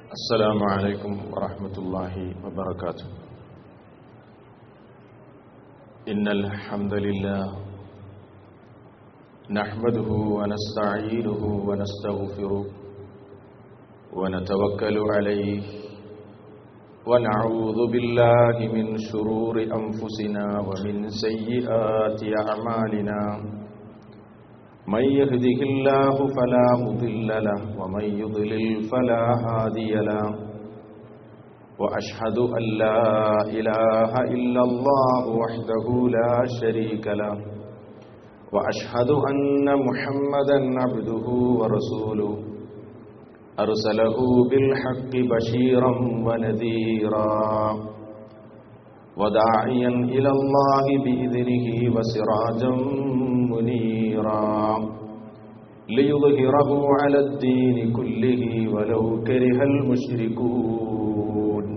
السلام عليكم ورحمة الله وبركاته إن الحمد لله نحمده ونستعينه ونستغفره ونتوكل عليه ونعوذ بالله من شرور أنفسنا ومن سيئات أعمالنا من يهده الله فلا مضل له ومن يضلل فلا هادي له وأشهد أن لا إله إلا الله وحده لا شريك له وأشهد أن محمدا عبده ورسوله أرسله بالحق بشيرا ونذيرا وداعيا إلى الله بإذنه وسراجا منيرا ليظهره على الدين كله ولو كره المشركون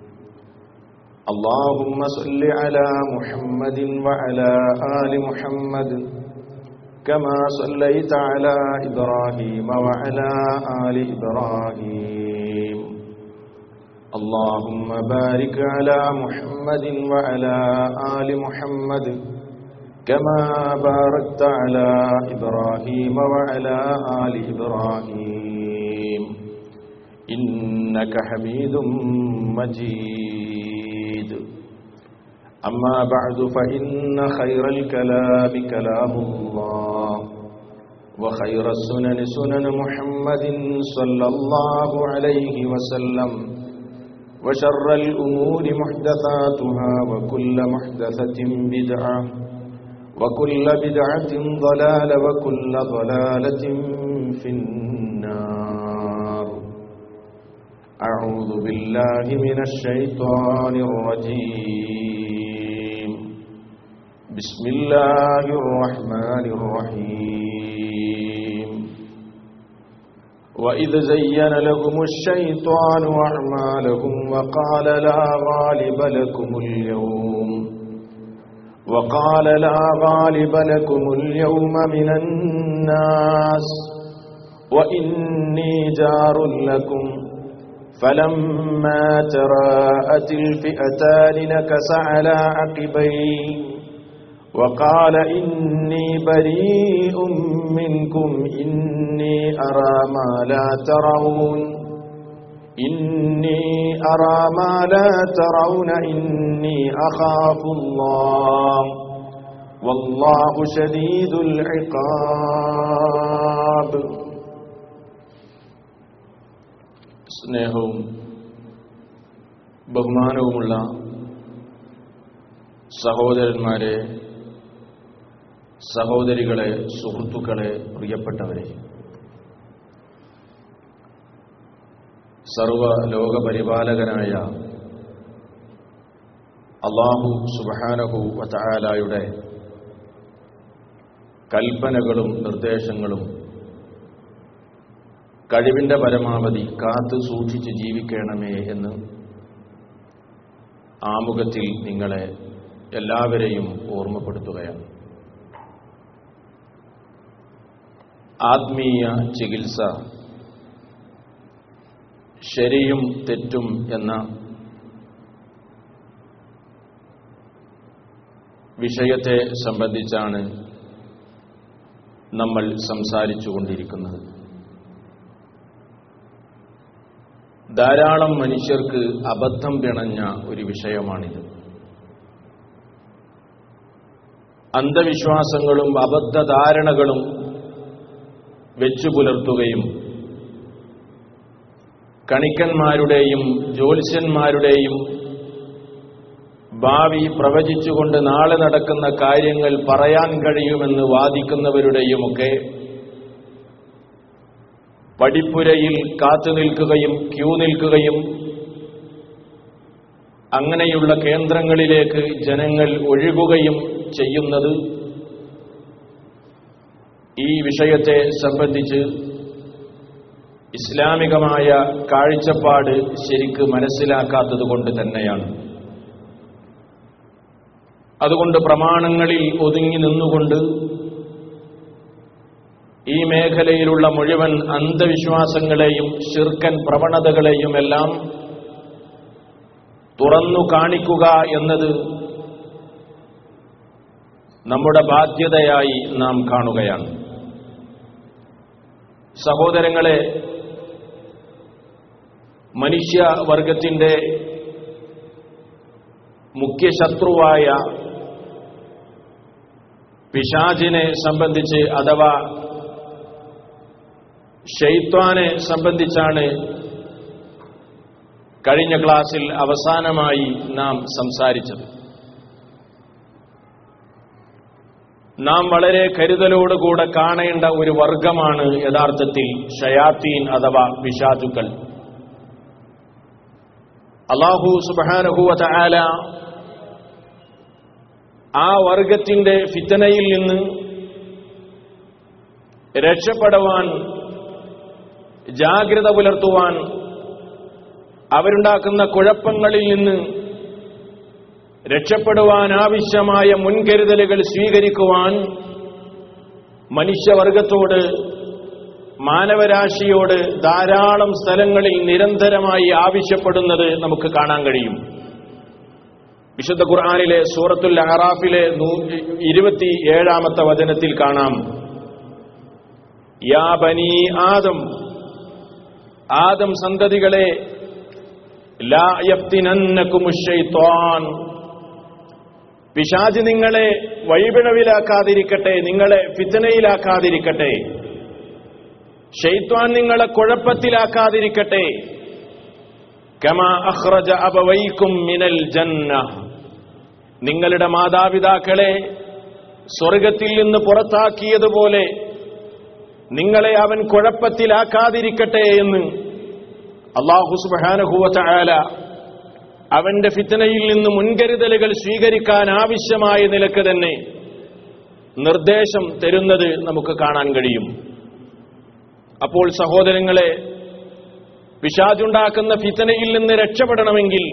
اللهم صل على محمد وعلى آل محمد كما صليت على إبراهيم وعلى آل إبراهيم اللهم بارك على محمد وعلى آل محمد كما باركت على إبراهيم وعلى آل إبراهيم إنك حميد مجيد أما بعد فإن خير الكلام كلام الله وخير السنن سنن محمد صلى الله عليه وسلم وشر الأمور محدثاتها وكل محدثة بدعة وكل بدعة ضلالة وكل ضلالة في النار أعوذ بالله من الشيطان الرجيم بسم الله الرحمن الرحيم وإذ زين لهم الشيطان أعمالهم وقال لا غالب لكم اليوم وقال لا غالب لكم اليوم من الناس وإني جار لكم فلما تراءت الفئتان نكس على عقبيه وقال إني بريء منكم إني أرى ما لا ترون إني أرى ما لا ترون إني أخاف الله والله شديد العقاب സ്നേഹവും ബഹുമാനവുമുള്ള സഹോദരന്മാരെ സഹോദരികളെ സുഹൃത്തുക്കളെ പ്രിയപ്പെട്ടവരെ സർവ ലോകപരിപാലകനായ അള്ളാഹു സുബാനഹു വതാലായുടെ കൽപ്പനകളും നിർദ്ദേശങ്ങളും കഴിവിന്റെ പരമാവധി കാത്തു സൂക്ഷിച്ച് ജീവിക്കണമേ എന്ന് ആമുഖത്തിൽ നിങ്ങളെ എല്ലാവരെയും ഓർമ്മപ്പെടുത്തുകയാണ് ആത്മീയ ചികിത്സ ശരിയും തെറ്റും എന്ന വിഷയത്തെ സംബന്ധിച്ചാണ് നമ്മൾ സംസാരിച്ചുകൊണ്ടിരിക്കുന്നത് ധാരാളം മനുഷ്യർക്ക് അബദ്ധം പിണഞ്ഞ ഒരു വിഷയമാണിത് അന്ധവിശ്വാസങ്ങളും അബദ്ധധാരണകളും വെച്ചു പുലർത്തുകയും കണിക്കന്മാരുടെയും ജ്യോത്സ്യന്മാരുടെയും ഭാവി പ്രവചിച്ചുകൊണ്ട് നാളെ നടക്കുന്ന കാര്യങ്ങൾ പറയാൻ കഴിയുമെന്ന് വാദിക്കുന്നവരുടെയുമൊക്കെ പടിപ്പുരയിൽ കാത്തു നിൽക്കുകയും ക്യൂ നിൽക്കുകയും അങ്ങനെയുള്ള കേന്ദ്രങ്ങളിലേക്ക് ജനങ്ങൾ ഒഴുകുകയും ചെയ്യുന്നത് ഈ വിഷയത്തെ സംബന്ധിച്ച് ഇസ്ലാമികമായ കാഴ്ചപ്പാട് ശരിക്ക് മനസ്സിലാക്കാത്തത് കൊണ്ട് തന്നെയാണ് അതുകൊണ്ട് പ്രമാണങ്ങളിൽ ഒതുങ്ങി നിന്നുകൊണ്ട് ഈ മേഖലയിലുള്ള മുഴുവൻ അന്ധവിശ്വാസങ്ങളെയും ശിർക്കൻ പ്രവണതകളെയും എല്ലാം തുറന്നു കാണിക്കുക എന്നത് നമ്മുടെ ബാധ്യതയായി നാം കാണുകയാണ് സഹോദരങ്ങളെ മനുഷ്യവർഗത്തിന്റെ മുഖ്യ ശത്രുവായ പിശാചിനെ സംബന്ധിച്ച് അഥവാ ഷെയ്ത്വാനെ സംബന്ധിച്ചാണ് കഴിഞ്ഞ ക്ലാസ്സിൽ അവസാനമായി നാം സംസാരിച്ചത് നാം വളരെ കരുതലോടുകൂടെ കാണേണ്ട ഒരു വർഗമാണ് യഥാർത്ഥത്തിൽ ഷയാത്തീൻ അഥവാ പിശാചുക്കൾ അള്ളാഹു സുബാനഹുവ ആല ആ വർഗത്തിന്റെ ഫിത്തനയിൽ നിന്ന് രക്ഷപ്പെടുവാൻ ജാഗ്രത പുലർത്തുവാൻ അവരുണ്ടാക്കുന്ന കുഴപ്പങ്ങളിൽ നിന്ന് രക്ഷപ്പെടുവാൻ ആവശ്യമായ മുൻകരുതലുകൾ സ്വീകരിക്കുവാൻ മനുഷ്യവർഗത്തോട് മാനവരാശിയോട് ധാരാളം സ്ഥലങ്ങളിൽ നിരന്തരമായി ആവശ്യപ്പെടുന്നത് നമുക്ക് കാണാൻ കഴിയും വിശുദ്ധ ഖുർആാനിലെ സൂറത്തുൽ അഹറാഫിലെ ഇരുപത്തി ഏഴാമത്തെ വചനത്തിൽ കാണാം യാ ബനി ആദം ആദം സന്തതികളെ ലാ യഫ്തിനന്നകുമുശ്ശൈത്വാൻ പിശാജ് നിങ്ങളെ വഴിപിഴവിലാക്കാതിരിക്കട്ടെ നിങ്ങളെ ഫിത്തനയിലാക്കാതിരിക്കട്ടെ ഷെയ്ത്വാൻ നിങ്ങളെ കുഴപ്പത്തിലാക്കാതിരിക്കട്ടെ കമാ അഹ്റജ അബവൈക്കും മിനൽ ജന്ന നിങ്ങളുടെ മാതാപിതാക്കളെ സ്വർഗത്തിൽ നിന്ന് പുറത്താക്കിയതുപോലെ നിങ്ങളെ അവൻ കുഴപ്പത്തിലാക്കാതിരിക്കട്ടെ എന്ന് അള്ളാഹു സുബാനഹുവല അവന്റെ ഫിത്തനയിൽ നിന്ന് മുൻകരുതലുകൾ സ്വീകരിക്കാൻ ആവശ്യമായ നിലക്ക് തന്നെ നിർദ്ദേശം തരുന്നത് നമുക്ക് കാണാൻ കഴിയും അപ്പോൾ സഹോദരങ്ങളെ പിശാചുണ്ടാക്കുന്ന ഫിത്തനയിൽ നിന്ന് രക്ഷപ്പെടണമെങ്കിൽ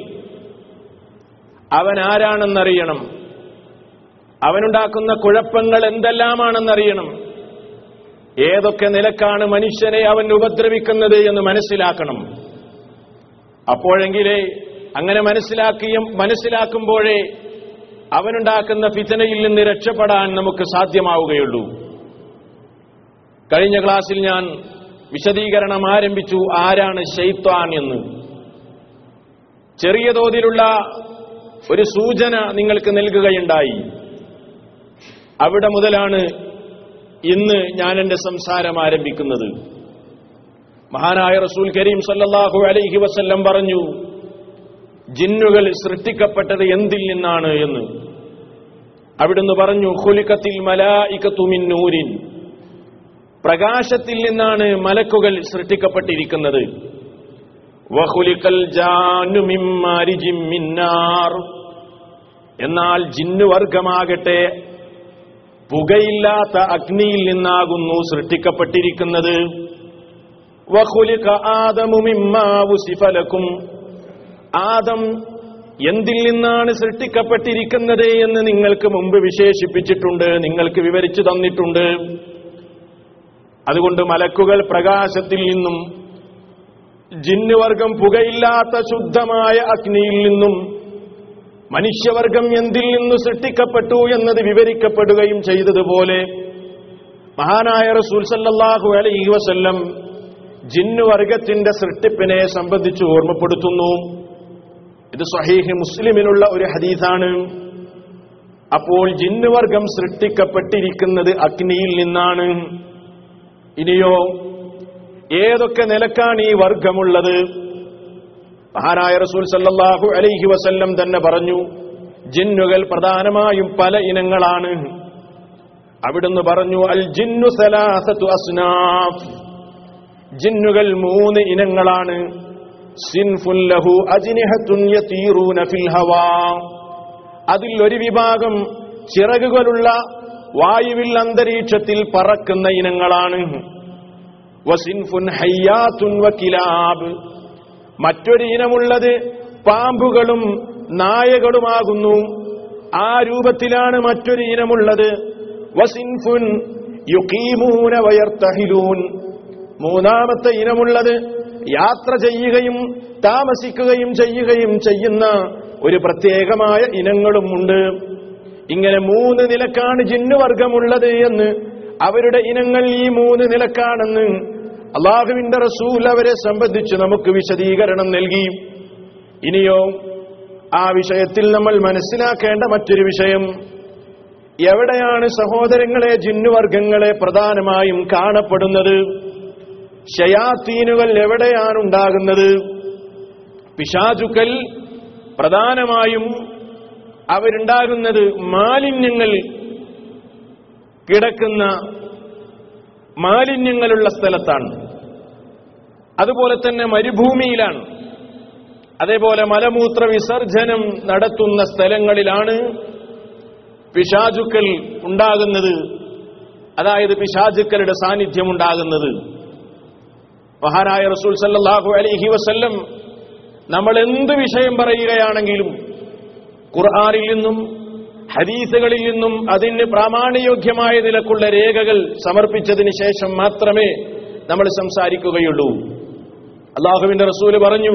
അവൻ ആരാണെന്നറിയണം അവനുണ്ടാക്കുന്ന കുഴപ്പങ്ങൾ എന്തെല്ലാമാണെന്നറിയണം ഏതൊക്കെ നിലക്കാണ് മനുഷ്യനെ അവൻ ഉപദ്രവിക്കുന്നത് എന്ന് മനസ്സിലാക്കണം അപ്പോഴെങ്കിലേ അങ്ങനെ മനസ്സിലാക്കിയും മനസ്സിലാക്കുമ്പോഴേ അവനുണ്ടാക്കുന്ന ഫിത്തനയിൽ നിന്ന് രക്ഷപ്പെടാൻ നമുക്ക് സാധ്യമാവുകയുള്ളൂ കഴിഞ്ഞ ക്ലാസ്സിൽ ഞാൻ വിശദീകരണം ആരംഭിച്ചു ആരാണ് ഷെയ്ത്വാൻ എന്ന് ചെറിയ തോതിലുള്ള ഒരു സൂചന നിങ്ങൾക്ക് നൽകുകയുണ്ടായി അവിടെ മുതലാണ് ഇന്ന് ഞാൻ എന്റെ സംസാരം ആരംഭിക്കുന്നത് മഹാനായ റസൂൽ കരീം സല്ലല്ലാഹു അലൈഹി വസല്ലം പറഞ്ഞു ജിന്നുകൾ സൃഷ്ടിക്കപ്പെട്ടത് എന്തിൽ നിന്നാണ് എന്ന് അവിടുന്ന് പറഞ്ഞു ഹുലിക്കത്തിൽ മലായിക്കത്തു മിൻ നൂരിൻ പ്രകാശത്തിൽ നിന്നാണ് മലക്കുകൾ സൃഷ്ടിക്കപ്പെട്ടിരിക്കുന്നത് വഹുലിക്കൽ ജാനു മിൻ മാരിജിൻ മിന്നാർ എന്നാൽ ജിന്നുവർഗമാകട്ടെ പുകയില്ലാത്ത അഗ്നിയിൽ നിന്നാകുന്നു സൃഷ്ടിക്കപ്പെട്ടിരിക്കുന്നത് വഹുലിക ആദമു മിമ്മാ വുസിഫ ലക്കും ആദം എന്തിൽ നിന്നാണ് സൃഷ്ടിക്കപ്പെട്ടിരിക്കുന്നത് എന്ന് നിങ്ങൾക്ക് മുമ്പ് വിശേഷിപ്പിച്ചിട്ടുണ്ട് നിങ്ങൾക്ക് വിവരിച്ചു തന്നിട്ടുണ്ട് അതുകൊണ്ട് മലക്കുകൾ പ്രകാശത്തിൽ നിന്നും ജിന്നുവർഗം പുകയില്ലാത്ത ശുദ്ധമായ അഗ്നിയിൽ നിന്നും മനുഷ്യവർഗം എന്തിൽ നിന്ന് സൃഷ്ടിക്കപ്പെട്ടു എന്നത് വിവരിക്കപ്പെടുകയും ചെയ്തതുപോലെ മഹാനായ റസൂൽ സല്ലല്ലാഹു അലൈഹി വസല്ലം ജിന്നുവർഗത്തിന്റെ സൃഷ്ടിപ്പിനെ സംബന്ധിച്ച് ഓർമ്മപ്പെടുത്തുന്നു ഇത് സ്വഹീഹ് മുസ്ലിമിനുള്ള ഒരു ഹദീസാണ് അപ്പോൾ ജിന്നുവർഗം സൃഷ്ടിക്കപ്പെട്ടിരിക്കുന്നത് അഗ്നിയിൽ നിന്നാണ് ഇനിയോ ഏതൊക്കെ നിലക്കാണ് ഈ വർഗമുള്ളത് മഹാനായ റസൂൽ സല്ലല്ലാഹു അലൈഹി വസല്ലം തന്നെ പറഞ്ഞു ജിന്നുകൾ പ്രധാനമായും പല ഇനങ്ങളാണ് അവിടുന്ന് പറഞ്ഞു അൽ ജിന്നു സലാസത്തു അസ്നാഫ് ജിന്നുകൾ മൂന്ന് ഇനങ്ങളാണ് സിൻഫുൻ ലഹു അജ്നിഹത്തുൻ യതീറൂന ഫിൽ ഹവാ അതിൽ ഒരു വിഭാഗം ചിറകുകളുള്ള വായുവിൽ അന്തരീക്ഷത്തിൽ പറക്കുന്ന ഇനങ്ങളാണ് വസിൻഫുൻ ഹയ്യാത്തുൻ വകിലാബ് മറ്റൊരു ഇനമുള്ളത് പാമ്പുകളും നായകളുമാകുന്നു ആ രൂപത്തിലാണ് മറ്റൊരു ഇനമുള്ളത് വസിൻഫുൻ യുഖീമൂന വയർത്തഹിലൂൻ മൂന്നാമത്തെ ഇനമുള്ളത് യാത്ര ചെയ്യുകയും താമസിക്കുകയും ചെയ്യുകയും ചെയ്യുന്ന ഒരു പ്രത്യേകമായ ഇനങ്ങളും ഉണ്ട് ഇങ്ങനെ മൂന്ന് നിലക്കാണ് ജിന്നുവർഗമുള്ളത് എന്ന് അവരുടെ ഇനങ്ങൾ ഈ മൂന്ന് നിലക്കാണെന്ന് അള്ളാഹുവിന്റെ റസൂൽ അവരെ സംബന്ധിച്ച് നമുക്ക് വിശദീകരണം നൽകി ഇനിയോ ആ വിഷയത്തിൽ നമ്മൾ മനസ്സിലാക്കേണ്ട മറ്റൊരു വിഷയം എവിടെയാണ് സഹോദരങ്ങളെ ജിന്നുവർഗങ്ങളെ പ്രധാനമായും കാണപ്പെടുന്നത് ഷയാത്തീനുകൾ എവിടെയാണ് ഉണ്ടാകുന്നത് പിശാചുക്കൽ പ്രധാനമായും അവരുണ്ടാകുന്നത് മാലിന്യങ്ങൾ കിടക്കുന്ന മാലിന്യങ്ങളുള്ള സ്ഥലത്താണ് അതുപോലെ തന്നെ മരുഭൂമിയിലാണ് അതേപോലെ മലമൂത്ര വിസർജനം നടത്തുന്ന സ്ഥലങ്ങളിലാണ് പിശാചുക്കൾ ഉണ്ടാകുന്നത് അതായത് പിശാചുക്കളുടെ സാന്നിധ്യം ഉണ്ടാകുന്നത് മഹാനായ റസൂൽ സല്ലല്ലാഹു അലൈഹി വസല്ലം നമ്മൾ എന്ത് വിഷയം പറയുകയാണെങ്കിലും ഖുർആനിൽ നിന്നും ഹദീസുകളിൽ നിന്നും അതിന് പ്രാമാണ്യോഗ്യമായ നിലക്കുള്ള രേഖകൾ സമർപ്പിച്ചതിന് ശേഷം മാത്രമേ നമ്മൾ സംസാരിക്കുകയുള്ളൂ അള്ളാഹുവിന്റെ റസൂല് പറഞ്ഞു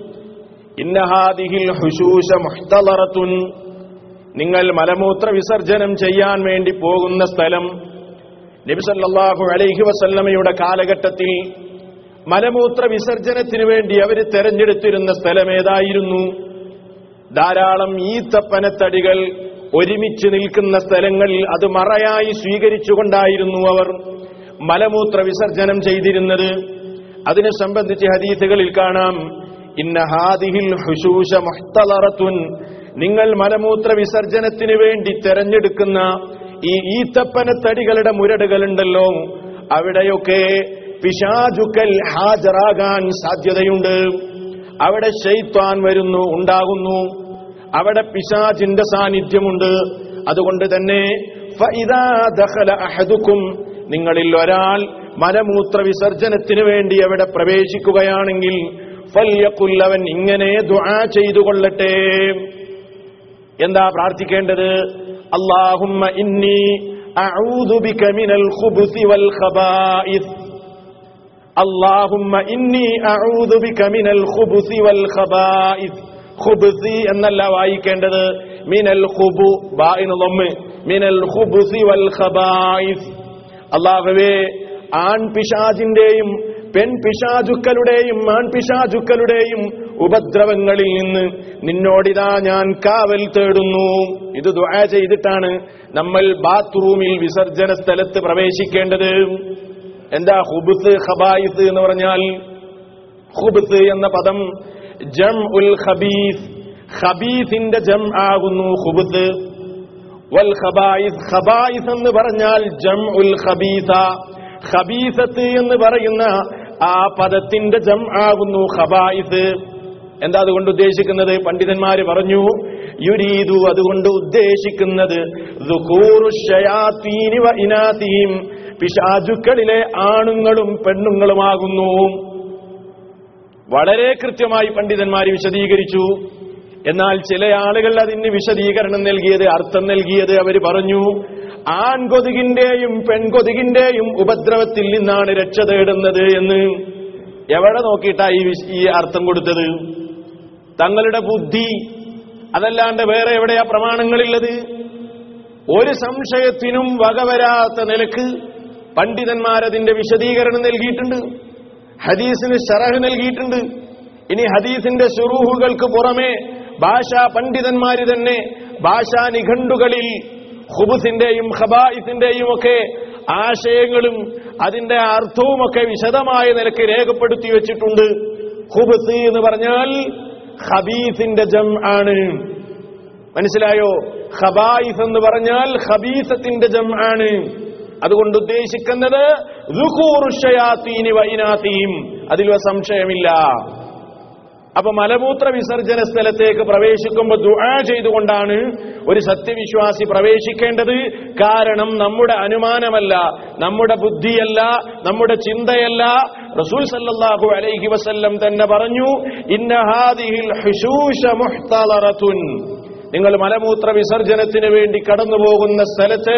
ഇന്നഹാദിഹിൽ ഹുശൂഷ മുഹ്തലറത്തുൻ നിങ്ങൾ മലമൂത്ര വിസർജനം ചെയ്യാൻ വേണ്ടി പോകുന്ന സ്ഥലം നബിസല്ലാഹു അലൈഹി വസല്ലമയുടെ കാലഘട്ടത്തിൽ മലമൂത്ര വിസർജനത്തിന് വേണ്ടി അവർ തെരഞ്ഞെടുത്തിരുന്ന സ്ഥലം ഏതായിരുന്നു ധാരാളം ഈത്തപ്പനത്തടികൾ ഒരുമിച്ച് നിൽക്കുന്ന സ്ഥലങ്ങളിൽ അത് മറയായി സ്വീകരിച്ചുകൊണ്ടായിരുന്നു അവർ മലമൂത്ര വിസർജനം ചെയ്തിരുന്നത് അതിനെ സംബന്ധിച്ച് ഹദീസുകളിൽ കാണാം ഇന്ന ഹാദിഹിൽ ഹുശൂഷ മുഹ്തലറത്തുൻ നിങ്ങൾ മലമൂത്ര വിസർജനത്തിന് വേണ്ടി തെരഞ്ഞെടുക്കുന്ന ഈ ഈത്തപ്പനത്തടികളുടെ മുരടുകളുണ്ടല്ലോ അവിടെയൊക്കെ പിശാചുക്കൽ ഹാജരാകാൻ സാധ്യതയുണ്ട് അവിടെ ഷെയ്ത്താൻ വരുന്നു ഉണ്ടാകുന്നു അവിടെ പിശാചിന്റെ സാന്നിധ്യമുണ്ട് അതുകൊണ്ട് തന്നെ ഫഇദാ ദഖല അഹദുക്കും നിങ്ങളിൽ ഒരാൾ മലമൂത്ര വിസർജനത്തിന് വേണ്ടി അവിടെ പ്രവേശിക്കുകയാണെങ്കിൽ ഫല്യക്കുല്ലവൻ ഇങ്ങനെ ദുആ ചെയ്തു കൊള്ളട്ടെ എന്താ പ്രാർത്ഥിക്കേണ്ടത് അല്ലാഹുമ്മ ഇന്നി അഊദു ബിക മിനൽ ഖുബുസി വൽ ഖബായിസ് അല്ലാഹുമ്മ ഇന്നി അഊദു ബിക മിനൽ ഖുബുസി വൽ ഖബായിസ് ഖുബുസി എന്നല്ല വായിക്കേണ്ടത് മിനൽ ഖുബു ബാഇന് ലമ്മ് മിനൽ ഖുബുസി വൽ ഖബായിസ് അല്ലാഹുവേ ആൺ പിശാജിന്റെയും പെൺ പിശാചുക്കളുടെയും ആൺപിശാചുക്കളുടെയും ഉപദ്രവങ്ങളിൽ നിന്ന് നിന്നോടിതാ ഞാൻ കാവൽ തേടുന്നു ഇത് ദുആ ചെയ്തിട്ടാണ് നമ്മൾ ബാത്റൂമിൽ വിസർജന സ്ഥലത്ത് പ്രവേശിക്കേണ്ടത് എന്താ ഹുബുസ് ഖബായിസ് എന്ന് പറഞ്ഞാൽ ഹുബുസ് എന്ന പദം ജം ഉൽ ഖബീസ് ഖബീസിന്റെ ജം ആകുന്നു ഹുബുസ് വൽ ഖബായിസ് ഖബായിസ് എന്ന് പറഞ്ഞാൽ ജം ഉൽ ഖബീസ ഖബീസത്ത് എന്ന് പറയുന്ന ആ പദത്തിന്റെ ജം ആകുന്നു ഖബായിസ് എന്താ അതുകൊണ്ട് ഉദ്ദേശിക്കുന്നത് പണ്ഡിതന്മാര് പറഞ്ഞു യുരീദു അതുകൊണ്ട് ഉദ്ദേശിക്കുന്നത് ദുഖൂറു ശയാത്തീനി വ ഇനാതീം പിശാചുക്കളിലെ ആണുങ്ങളും പെണ്ണുങ്ങളുമാകുന്നു വളരെ കൃത്യമായി പണ്ഡിതന്മാർ വിശദീകരിച്ചു എന്നാൽ ചില ആളുകൾ അതിന് വിശദീകരണം നൽകിയത് അർത്ഥം നൽകിയത് അവർ പറഞ്ഞു ആൺകൊതുകിന്റെയും പെൺകൊതുകിന്റെയും ഉപദ്രവത്തിൽ നിന്നാണ് രക്ഷ തേടുന്നത് എന്ന് എവിടെ നോക്കിയിട്ടാ ഈ വിശ- ഈ അർത്ഥം കൊടുത്തത് തങ്ങളുടെ ബുദ്ധി അതല്ലാണ്ട് വേറെ എവിടെയാ പ്രമാണങ്ങളുള്ളത് ഒരു സംശയത്തിനും വകവരാത്ത നിലക്ക് പണ്ഡിതന്മാരതിന്റെ വിശദീകരണം നൽകിയിട്ടുണ്ട് ഹദീസിന് ഷറഹ് നൽകിയിട്ടുണ്ട് ഇനി ഹദീസിന്റെ ശുറൂഹുകൾക്ക് പുറമെ ഭാഷാ പണ്ഡിതന്മാര് തന്നെ ഭാഷാ നിഘണ്ടുകളിൽ ഹുബുസിന്റെയും ഖബായിസിന്റെയും ഒക്കെ ആശയങ്ങളും അതിന്റെ അർത്ഥവുമൊക്കെ വിശദമായ നിലക്ക് രേഖപ്പെടുത്തി വെച്ചിട്ടുണ്ട് ഹുബുസ് എന്ന് പറഞ്ഞാൽ ഖബീസിന്റെ ജം ആണ് മനസ്സിലായോ ഖബായിസ് എന്ന് പറഞ്ഞാൽ ഖബീസത്തിന്റെ ജം ആണ് അതുകൊണ്ട് ഉദ്ദേശിക്കുന്നത് ദുഖൂറു ശയാത്തീനി വൈനാത്തീം അതിൽ സംശയമില്ല അപ്പൊ മലമൂത്ര വിസർജന സ്ഥലത്തേക്ക് പ്രവേശിക്കുമ്പോൾ ദുആ ചെയ്തുകൊണ്ടാണ് ഒരു സത്യവിശ്വാസി പ്രവേശിക്കേണ്ടത് കാരണം നമ്മുടെ അനുമാനമല്ല നമ്മുടെ ബുദ്ധിയല്ല നമ്മുടെ ചിന്തയല്ല റസൂൽ സല്ലല്ലാഹു അലൈഹി വസല്ലം തന്നെ പറഞ്ഞു ഇന്ന ഹാദിഹിൽ ഹുശൂഷ മുഹ്തലറത്തുൻ നിങ്ങൾ മലമൂത്ര വിസർജനത്തിന് വേണ്ടി കടന്നു പോകുന്ന സ്ഥലത്ത്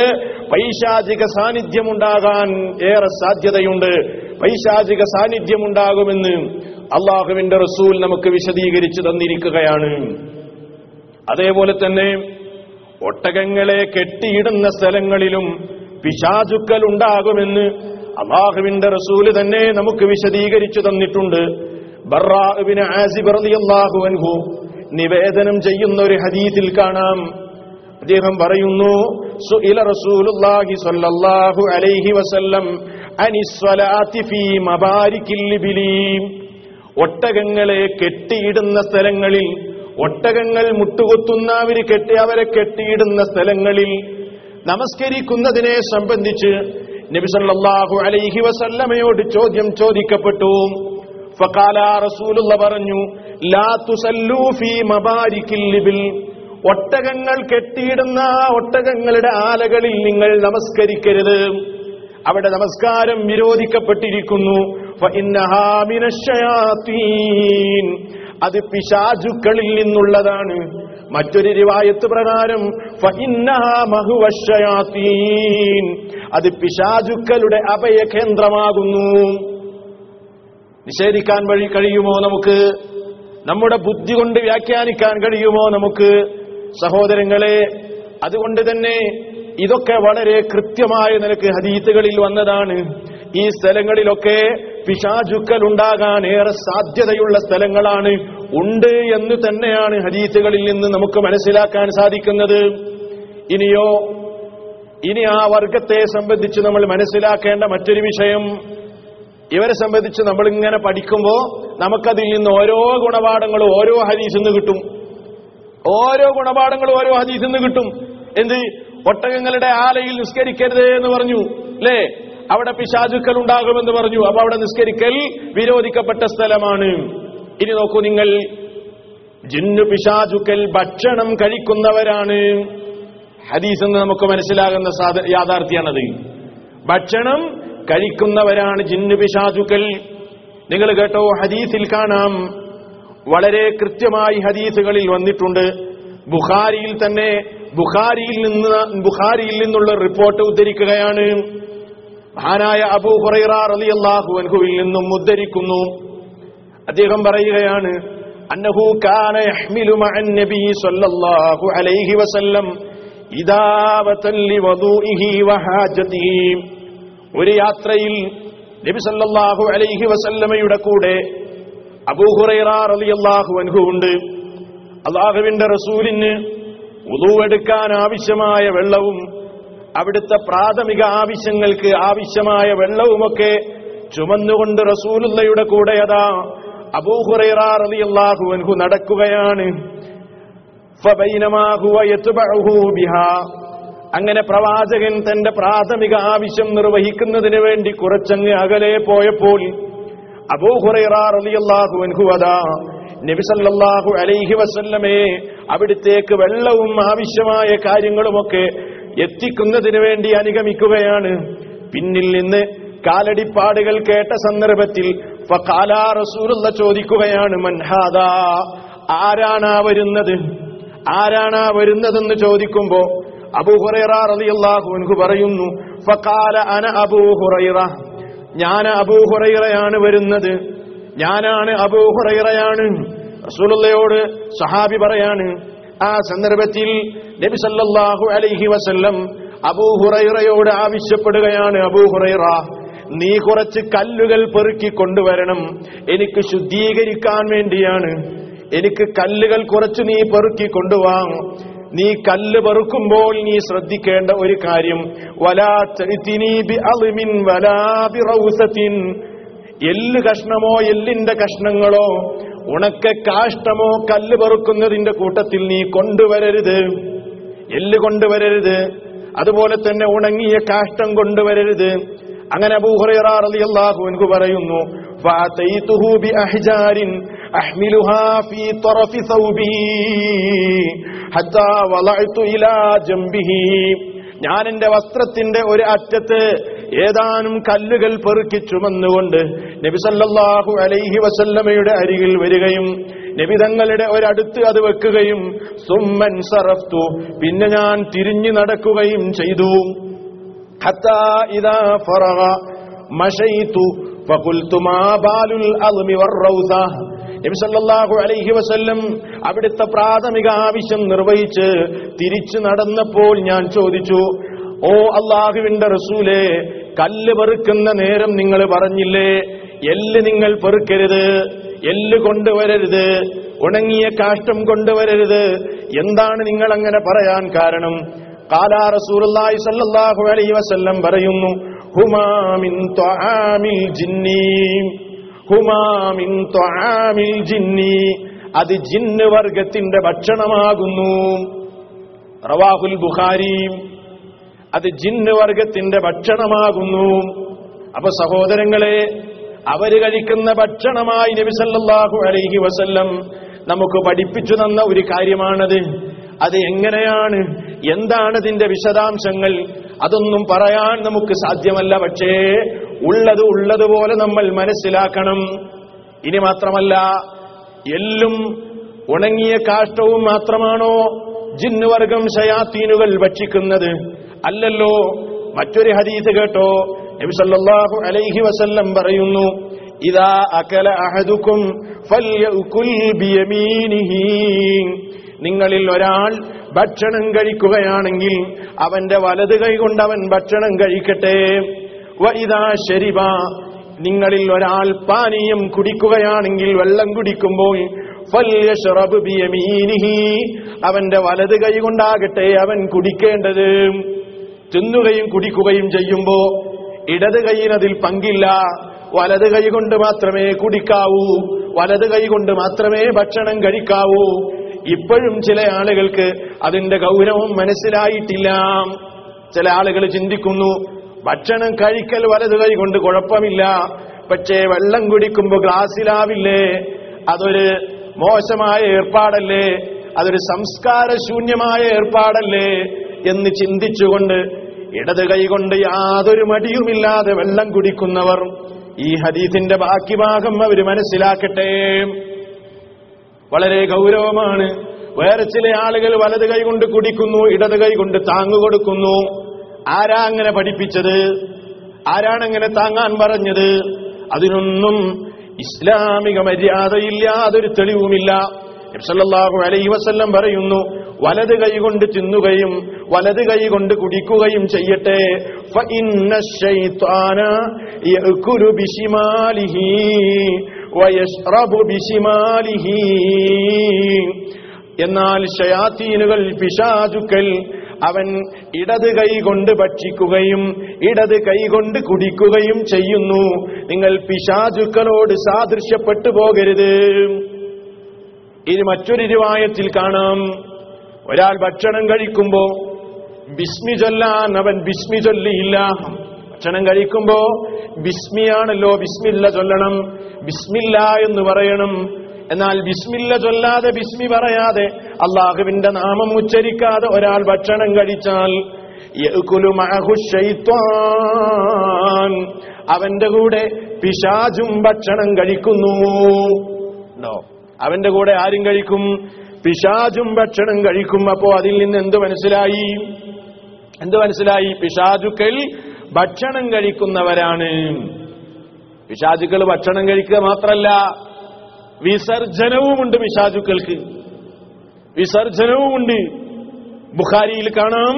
പൈശാചിക സാന്നിധ്യമുണ്ടാകാൻ ഏറെ സാധ്യതയുണ്ട് പൈശാചിക സാന്നിധ്യമുണ്ടാകുമെന്ന് അള്ളാഹുവിന്റെ റസൂൽ നമുക്ക് വിശദീകരിച്ചു തന്നിരിക്കുകയാണ് അതേപോലെ തന്നെ ഒട്ടകങ്ങളെ കെട്ടിയിടുന്ന സ്ഥലങ്ങളിലും പിശാചുക്കൾ ഉണ്ടാകുമെന്ന് അള്ളാഹുവിന്റെ റസൂല് തന്നെ നമുക്ക് വിശദീകരിച്ചു തന്നിട്ടുണ്ട് ബറാബിന് ആസിബ് റളിയല്ലാഹു അൻഹു നിവേദനം ചെയ്യുന്ന ഒരു ഹദീസിൽ കാണാം അദ്ദേഹം പറയുന്നു സുഇല റസൂലുള്ളാഹി സ്വല്ലല്ലാഹു അലൈഹി വസല്ലം അനിസ്വലാത്തി ഫീ മബാരിക്കിൽ ഇബ്ലി ഒട്ടകങ്ങളെ കെട്ടിയിടുന്ന സ്ഥലങ്ങളിൽ ഒട്ടകങ്ങൾ മുട്ടുകുത്തുന്ന അവര് കെട്ടി അവരെ കെട്ടിയിടുന്ന സ്ഥലങ്ങളിൽ നമസ്കരിക്കുന്നതിനെ സംബന്ധിച്ച് നബി സല്ലല്ലാഹു അലൈഹി വസല്ലമയോട് ചോദ്യം ചോദിക്കപ്പെട്ടു ഫഖാല റസൂലുള്ള പറഞ്ഞു ലാ തുസല്ലൂ ഫീ മബാരിക്കിൽ ഇബ്ൽ ഒട്ടകങ്ങൾ കെട്ടിയിടുന്ന ആ ഒട്ടകങ്ങളുടെ ആലകളിൽ നിങ്ങൾ നമസ്കരിക്കരുത് അവിടെ നമസ്കാരം വിരോധിക്കപ്പെട്ടിരിക്കുന്നു ഫഇന്നഹാ മിനശ്ശയാത്തീൻ. അത് പിശാചുക്കളിൽ നിന്നുള്ളതാണ് മറ്റൊരു റിവായത്ത് പ്രകാരം ഫഇന്നഹാ മഹുവശ്ശയാത്തീൻ. അത് പിശാചുക്കളുടെ അഭയകേന്ദ്രമാകുന്നു നിഷേധിക്കാൻ വഴി കഴിയുമോ നമുക്ക് നമ്മുടെ ബുദ്ധി കൊണ്ട് വ്യാഖ്യാനിക്കാൻ കഴിയുമോ നമുക്ക് സഹോദരങ്ങളെ അതുകൊണ്ട് തന്നെ ഇതൊക്കെ വളരെ കൃത്യമായ നിലക്ക് ഹദീത്തുകളിൽ വന്നതാണ് ഈ സ്ഥലങ്ങളിലൊക്കെ പിശാചുക്കൾ ഉണ്ടാകാൻ ഏറെ സാധ്യതയുള്ള സ്ഥലങ്ങളാണ് ഉണ്ട് എന്ന് തന്നെയാണ് ഹദീത്തുകളിൽ നിന്ന് നമുക്ക് മനസ്സിലാക്കാൻ സാധിക്കുന്നത് ഇനിയോ ഇനി ആ വർഗത്തെ സംബന്ധിച്ച് നമ്മൾ മനസ്സിലാക്കേണ്ട മറ്റൊരു വിഷയം ഇവരെ സംബന്ധിച്ച് നമ്മൾ ഇങ്ങനെ പഠിക്കുമ്പോ നമുക്കതിൽ നിന്ന് ഓരോ ഗുണപാഠങ്ങളും ഓരോ ഹദീസിൽ നിന്ന് കിട്ടും ഓരോ ഗുണപാഠങ്ങളും ഓരോ ഹദീസിൽ നിന്ന് കിട്ടും എന്ത് ഒട്ടകങ്ങളുടെ ആലയിൽ നിസ്കരിക്കരുത് എന്ന് പറഞ്ഞു അല്ലേ അവിടെ പിശാചുക്കൾ ഉണ്ടാകുമെന്ന് പറഞ്ഞു അപ്പൊ അവിടെ നിസ്കരിക്കൽ വിരോധിക്കപ്പെട്ട സ്ഥലമാണ് ഇനി നോക്കൂ നിങ്ങൾ ജിന്നു പിശാചുക്കൽ ഭക്ഷണം കഴിക്കുന്നവരാണ് ഹദീസ് എന്ന് നമുക്ക് മനസ്സിലാകുന്ന സാധ യാഥാർത്ഥ്യാണത് ഭക്ഷണം കഴിക്കുന്നവരാണ് ജിന്നു പിശാചുക്കൾ നിങ്ങൾ കേട്ടോ ഹദീസിൽ കാണാം വളരെ കൃത്യമായി ഹദീസുകളിൽ വന്നിട്ടുണ്ട് ബുഖാരിയിൽ തന്നെ ബുഖാരിയിൽ നിന്ന് ബുഖാരിയിൽ നിന്നുള്ള റിപ്പോർട്ട് ഉദ്ധരിക്കുകയാണ് മഹാനായ അബൂ ഹുറൈറ റളിയല്ലാഹു അൻഹുവിൽ നിന്നും ഉദ്ധരിക്കുന്നു അദ്ദേഹം പറയുകയാണ് അന്നഹു കാന യഹ്മിലു മഅൻ നബി സ്വല്ലല്ലാഹു അലൈഹി വസല്ലം ഇദാവതൻ ലിവദൂഇഹി വഹാജതിഹി ഒരു യാത്രയിൽ നബി സല്ലല്ലാഹു അലൈഹി വസല്ലമയുടെ കൂടെ അബൂ ഹുറൈറ റളിയല്ലാഹു അൻഹു ഉണ്ട് അള്ളാഹുവിന്റെ റസൂലിന് ഉദുവെടുക്കാൻ ആവശ്യമായ വെള്ളവും അവിടുത്തെ പ്രാഥമിക ആവശ്യങ്ങൾക്ക് ആവശ്യമായ വെള്ളവുമൊക്കെ ചുമന്നുകൊണ്ട് റസൂലുള്ളയുടെ കൂടെ അതാ അബൂഹുറൈറ റളിയല്ലാഹു അൻഹു നടക്കുകയാണ് ഫബൈനമാ ഹുവ യത്ബഉഹു ബിഹാ അങ്ങനെ പ്രവാചകൻ തന്റെ പ്രാഥമിക ആവശ്യം നിർവഹിക്കുന്നതിന് വേണ്ടി കുറച്ചങ്ങ് അകലെ പോയപ്പോൾ അബൂഹുറൈറ റളിയല്ലാഹു അൻഹു അതാ നബി സല്ലല്ലാഹു അലൈഹി വസല്ലമയെ അവിടുത്തേക്ക് വെള്ളവും ആവശ്യമായ കാര്യങ്ങളുമൊക്കെ എത്തിക്കുന്നതിന് വേണ്ടി അനുഗമിക്കുകയാണ് പിന്നിൽ നിന്ന് കാലടിപ്പാടുകൾ കേട്ട സന്ദർഭത്തിൽ ഫഖാല റസൂലുള്ള ചോദിക്കുകയാണ് മൻഹാദാ ആരാണാ വരുന്നത് ആരാണാ വരുന്നതെന്ന് ചോദിക്കുമ്പോ അബൂഹുറൈറ റളിയല്ലാഹു അൻഹു പറയുന്നു ഫഖാല അന അബൂഹുറൈറ ഞാൻ അബൂഹുറൈറയാണ് വരുന്നത് ഞാനാണ് അബൂഹുറൈറയാണ് റസൂലുള്ളയോട് സഹാബി പറയാണ് ആ സന്ദർഭത്തിൽ നബി സല്ലല്ലാഹു അലൈഹി വസല്ലം അബൂഹുറൈറയോട് ആവശ്യപ്പെടുകയാണ് അബൂഹുറൈറ നീ കുറച്ച് കല്ലുകൾ പെറുക്കി കൊണ്ടുവരണം എനിക്ക് ശുദ്ധീകരിക്കാൻ വേണ്ടിയാണ് എനിക്ക് കല്ലുകൾ കുറച്ച് നീ പെറുക്കി കൊണ്ടുവാങ് നീ കല്ല് പെറുക്കുമ്പോൾ നീ ശ്രദ്ധിക്കേണ്ട ഒരു കാര്യം വലാ തഅ്തിനീ ബിഅളിമിൻ വലാ ബിറൗസത്തിൻ എല്ല് കഷ്ണമോ എല്ലിന്റെ കഷ്ണങ്ങളോ ഉണക്ക കാഷ്ടമോ കല്ല് പെറുക്കുന്നതിന്റെ കൂട്ടത്തിൽ നീ കൊണ്ടുവരരുത് എല്ല് കൊണ്ടുവരരുത് അതുപോലെ തന്നെ ഉണങ്ങിയ കാഷ്ടം കൊണ്ടുവരരുത് അങ്ങനെ അബൂഹുറൈറ റളിയല്ലാഹു അൻഹു പറയുന്നു ഫഅതൈതുഹു ബിഅഹ്ജാരിൻ അഹ്മിലുഹാ ഫീ ത്വറഫി ഥൗബി ഹത്താ വളഅതു ഇലാ ജംബിഹി ഞാൻ എന്റെ വസ്ത്രത്തിന്റെ ഒരു അറ്റത്ത് ഏതാനും കല്ലുകൾ പെറുക്കി ചുമന്നുകൊണ്ട് നബി സല്ലല്ലാഹു അലൈഹി വസല്ലമയുടെ അരികിൽ വരികയും നബി തങ്ങളുടെ ഒരടുത്ത് അത് വെക്കുകയും സുമ്മൻ സറഫ്തു പിന്നെ ഞാൻ തിരിഞ്ഞു നടക്കുകയും ചെയ്തു حتى إذا فرغ مشيت فقلت ما بال الأظم والروثة നബി സല്ലല്ലാഹു അലൈഹി വസല്ലം അവിടുത്തെ പ്രാഥമിക ആവശ്യം നിർവഹിച്ച് തിരിച്ചു നടന്നപ്പോൾ ഞാൻ ചോദിച്ചു ഓ അള്ളാഹുവിന്റെ റസൂലേ കല്ല് പെറുക്കുന്ന നേരം നിങ്ങൾ പറഞ്ഞില്ലേ എല്ല് നിങ്ങൾ പെറുക്കരുത് എല്ല് കൊണ്ടുവരരുത് ഉണങ്ങിയ കാഷ്ടം കൊണ്ടുവരരുത് എന്താണ് നിങ്ങൾ അങ്ങനെ പറയാൻ കാരണം കാലാ റസൂലുള്ളാഹി സല്ലല്ലാഹു അലൈഹി വസല്ലം പറയുന്നു ഹുമാമിൻ ത്വആമിൽ ജിന്നി ഹുമാമിൻ ത്വആമിൽ ജിന്നി അത് ജിന്ന് വർഗത്തിന്റെ ഭക്ഷണമാകുന്നു റവാഹുൽ ബുഖാരി അത് ജിന്ന് വർഗത്തിന്റെ ഭക്ഷണമാകുന്നു അപ്പൊ സഹോദരങ്ങളെ അവര് കഴിക്കുന്ന ഭക്ഷണമായി നബി സല്ലല്ലാഹു അലൈഹി വസല്ലം നമുക്ക് പഠിപ്പിച്ചു തന്ന ഒരു കാര്യമാണത് അത് എങ്ങനെയാണ് എന്താണ് ഇതിന്റെ വിശദാംശങ്ങൾ അതൊന്നും പറയാൻ നമുക്ക് സാധ്യമല്ല പക്ഷേ ഉള്ളത് ഉള്ളതുപോലെ നമ്മൾ മനസ്സിലാക്കണം ഇനി മാത്രമല്ല എല്ലും ഉണങ്ങിയ കാഷ്ടവും മാത്രമാണോ ജിന്നുവർഗം ശയാത്തീനുകൾ ഭക്ഷിക്കുന്നത് അല്ലല്ലോ മറ്റൊരു ഹദീസ് കേട്ടോ നബി സല്ലല്ലാഹു അലൈഹി വസല്ലം പറയുന്നു ഇദാ അകല അഹദുക്കും ഫല്യകുൽ ബിയമീനിഹി നിങ്ങളിൽ ഒരാൾ ഭക്ഷണം കഴിക്കുകയാണെങ്കിൽ അവന്റെ വലത് കൈ കൊണ്ട് അവൻ ഭക്ഷണം കഴിക്കട്ടെ വ ഇദാ ശരിബ നിങ്ങളിൽ ഒരാൾ പാനീയം കുടിക്കുകയാണെങ്കിൽ വെള്ളം കുടിക്കുമ്പോൾ ഫല്യശ്റബ് ബിയമീനിഹി അവന്റെ വലത് കൈ കൊണ്ടാകട്ടെ അവൻ കുടിക്കേണ്ടത് തിന്നുകയും കുടിക്കുകയും ചെയ്യുമ്പോ ഇടത് കൈയിനതിൽ പങ്കില്ല വലത് കൈ കൊണ്ട് മാത്രമേ കുടിക്കാവൂ വലത് കൈ കൊണ്ട് മാത്രമേ ഭക്ഷണം കഴിക്കാവൂ ഇപ്പോഴും ചില ആളുകൾക്ക് അതിന്റെ ഗൗരവം മനസ്സിലായിട്ടില്ല ചില ആളുകൾ ചിന്തിക്കുന്നു ഭക്ഷണം കഴിക്കൽ വലത് കൈ കൊണ്ട് കുഴപ്പമില്ല പക്ഷേ വെള്ളം കുടിക്കുമ്പോൾ ഗ്ലാസ്സിലാവില്ലേ അതൊരു മോശമായ ഏർപ്പാടല്ലേ അതൊരു സംസ്കാരശൂന്യമായ ഏർപ്പാടല്ലേ എന്ന് ചിന്തിച്ചുകൊണ്ട് ഇടത് കൈകൊണ്ട് യാതൊരു മടിയുമില്ലാതെ വെള്ളം കുടിക്കുന്നവർ ഈ ഹദീസിന്റെ ബാക്കി ഭാഗം അവർ മനസ്സിലാക്കട്ടെ വളരെ ഗൗരവമാണ് വേറെ ചില ആളുകൾ വലത് കൈ കൊണ്ട് കുടിക്കുന്നു ഇടത് കൈ കൊണ്ട് താങ്ങു കൊടുക്കുന്നു ആരാ അങ്ങനെ പഠിപ്പിച്ചത് ആരാണ് അങ്ങനെ താങ്ങാൻ പറഞ്ഞത് അതിനൊന്നും ഇസ്ലാമിക മര്യാദയില്ല അതൊരു തെളിവുമില്ല സല്ലല്ലാഹു അലൈഹി വസല്ലം പറയുന്നു വലത് കൈ കൊണ്ട് തിന്നുകയും വലത് കൈ കൊണ്ട് കുടിക്കുകയും ചെയ്യട്ടെ فإن الشيطان يأكل بشماله ويشرب بشماله എന്നാൽ ഷയാത്തീനുകൾ പിശാചുക്കൾ അവൻ ഇടത് കൈ കൊണ്ട് ഭക്ഷിക്കുകയും ഇടത് കൈ കൊണ്ട് കുടിക്കുകയും ചെയ്യുന്നു നിങ്ങൾ പിശാചുക്കളോട് സാദൃശ്യപ്പെട്ടു പോകരുത് ഇനി മറ്റൊരു രൂപായത്തിൽ കാണാം ഒരാൾ ഭക്ഷണം കഴിക്കുമ്പോ ബിസ്മി ചൊല്ലാൻ അവൻ ബിസ്മി ചൊല്ലിയില്ല ഭക്ഷണം കഴിക്കുമ്പോ ബിസ്മിയാണല്ലോ ബിസ്മില്ല ചൊല്ലണം ബിസ്മില്ല എന്ന് പറയണം എന്നാൽ ബിസ്മില്ല ചൊല്ലാതെ ബിസ്മി പറയാതെ അള്ളാഹുവിന്റെ നാമം ഉച്ചരിക്കാതെ ഒരാൾ ഭക്ഷണം കഴിച്ചാൽ യഅ്കുലു മഅഹു ശൈത്വാൻ. അവന്റെ കൂടെ പിശാചും ഭക്ഷണം കഴിക്കുന്നു ഉണ്ടോ? അവന്റെ കൂടെ ആരും കഴിക്കും പിശാചും ഭക്ഷണം കഴിക്കും അപ്പോ അതിൽ നിന്ന് എന്ത് മനസ്സിലായി എന്ത് മനസ്സിലായി പിശാചുക്കൾ ഭക്ഷണം കഴിക്കുന്നവരാണ് പിശാചുക്കൾ ഭക്ഷണം കഴിക്കുക മാത്രല്ല വിസർജനവുമുണ്ട് പിശാചുക്കൾക്ക് വിസർജനവുമുണ്ട് ബുഖാരിയിൽ കാണാം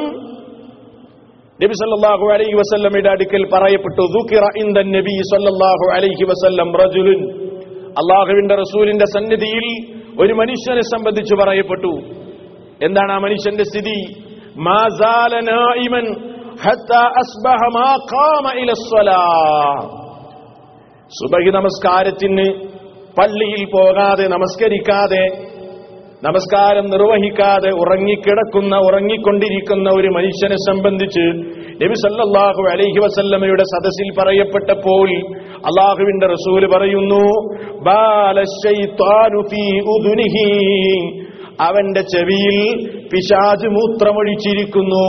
നബി സല്ലല്ലാഹു അലൈഹി വസല്ലമയുടെ അടുക്കൽ പറയപ്പെട്ടു ദുഖിറ ഇൻദൻ നബി സല്ലല്ലാഹു അലൈഹി വസല്ലം റജുലുൻ അള്ളാഹുവിന്റെ റസൂലിന്റെ സന്നിധിയിൽ ഒരു മനുഷ്യനെ സംബന്ധിച്ച് പറയപ്പെട്ടു എന്താണ് ആ മനുഷ്യന്റെ സ്ഥിതി മാ സാല നായിമൻ ഹത്താ അസ്ബഹ മാ ഖാമ ഇല സ്വലാഹ് സുബഹി നമസ്കാരത്തിന് പള്ളിയിൽ പോകാതെ നമസ്കരിക്കാതെ നമസ്കാരം നിർവഹിക്കാതെ ഉറങ്ങിക്കിടക്കുന്ന ഉറങ്ങിക്കൊണ്ടിരിക്കുന്ന ഒരു മനുഷ്യനെ സംബന്ധിച്ച് നബി സല്ലല്ലാഹു അലൈഹി വസല്ലമയുടെ സദസ്സിൽ പറയപ്പെട്ടപ്പോൾ അള്ളാഹുവിന്റെ റസൂല് പറയുന്നു ബാലശൈത്വാനു ഫീ ഉദുനിഹി അവന്റെ ചെവിയിൽ പിശാജ് മൂത്രമൊഴിച്ചിരിക്കുന്നു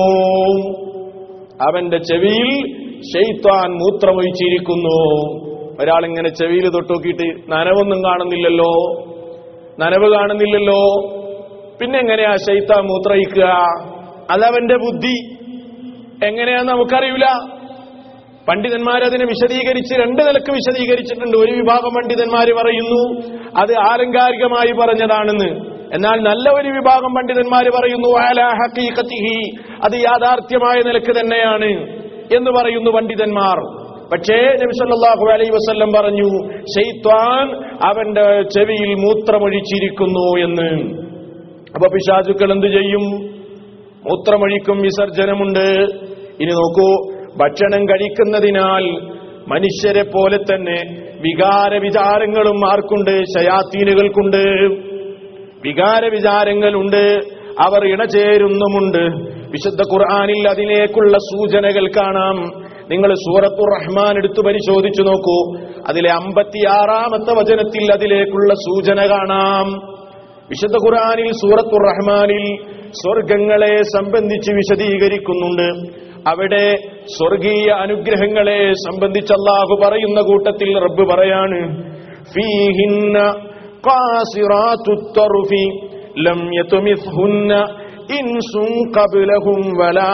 അവന്റെ ചെവിയിൽ ഷെയ്ത്താൻ മൂത്രമൊഴിച്ചിരിക്കുന്നു ഒരാളിങ്ങനെ ചെവിയിൽ തൊട്ടുനോക്കിയിട്ട് നനവൊന്നും കാണുന്നില്ലല്ലോ നനവ് കാണുന്നില്ലല്ലോ പിന്നെ എങ്ങനെയാ ഷെയ്ത്താൻ മൂത്രയിക്കുക അതവന്റെ ബുദ്ധി എങ്ങനെയാന്ന് നമുക്കറിയില്ല പണ്ഡിതന്മാർ അതിനെ വിശദീകരിച്ച് രണ്ട് നിലക്ക് വിശദീകരിച്ചിട്ടുണ്ട് ഒരു വിഭാഗം പണ്ഡിതന്മാർ പറയുന്നു അത് ആലങ്കാരികമായി പറഞ്ഞതാണെന്ന് എന്നാൽ നല്ല ഒരു വിഭാഗം പണ്ഡിതന്മാർ പറയുന്നു അലാ ഹഖീഖത്തിഹി അത് യാഥാർത്ഥ്യമായ നിലക്ക് തന്നെയാണ് എന്ന് പറയുന്നു പണ്ഡിതന്മാർ പക്ഷേ നബി സല്ലല്ലാഹു അലൈഹി വസല്ലം പറഞ്ഞു ഷെയ്ത്വാൻ അവന്റെ ചെവിയിൽ മൂത്രമൊഴിച്ചിരിക്കുന്നു എന്ന് അപ്പൊ പിശാചുക്കൾ എന്ത് ചെയ്യും മൂത്രമൊഴിക്കും വിസർജനമുണ്ട് ഇനി നോക്കൂ ഭക്ഷണം കഴിക്കുന്നതിനാൽ മനുഷ്യരെ പോലെ തന്നെ വികാര വിചാരങ്ങളും ആർക്കുണ്ട് ശയാത്തീനുകൾക്കുണ്ട് വികാര വിചാരങ്ങളുണ്ട് അവർ ഇണചേരുന്നുമുണ്ട് വിശുദ്ധ ഖുർആാനിൽ അതിലേക്കുള്ള സൂചനകൾ കാണാം നിങ്ങൾ സൂറത്തുർ റഹ്മാൻ എടുത്തു പരിശോധിച്ചു നോക്കൂ അതിലെ അമ്പത്തിയാറാമത്തെ വചനത്തിൽ അതിലേക്കുള്ള സൂചന കാണാം വിശുദ്ധ ഖുർആാനിൽ സൂറത്തുർ റഹ്മാനിൽ സ്വർഗങ്ങളെ സംബന്ധിച്ച് വിശദീകരിക്കുന്നുണ്ട് അവിടെ സ്വർഗീയ അനുഗ്രഹങ്ങളെ സംബന്ധിച്ച് അള്ളാഹു പറയുന്ന കൂട്ടത്തിൽ റബ്ബ് പറയാണ് ഫീഹിന്ന ഖാസിറാത്തു തർഫി ലം യത്മിസ്ഹുന്ന ഇൻസും ഖബ്ലഹും വലാ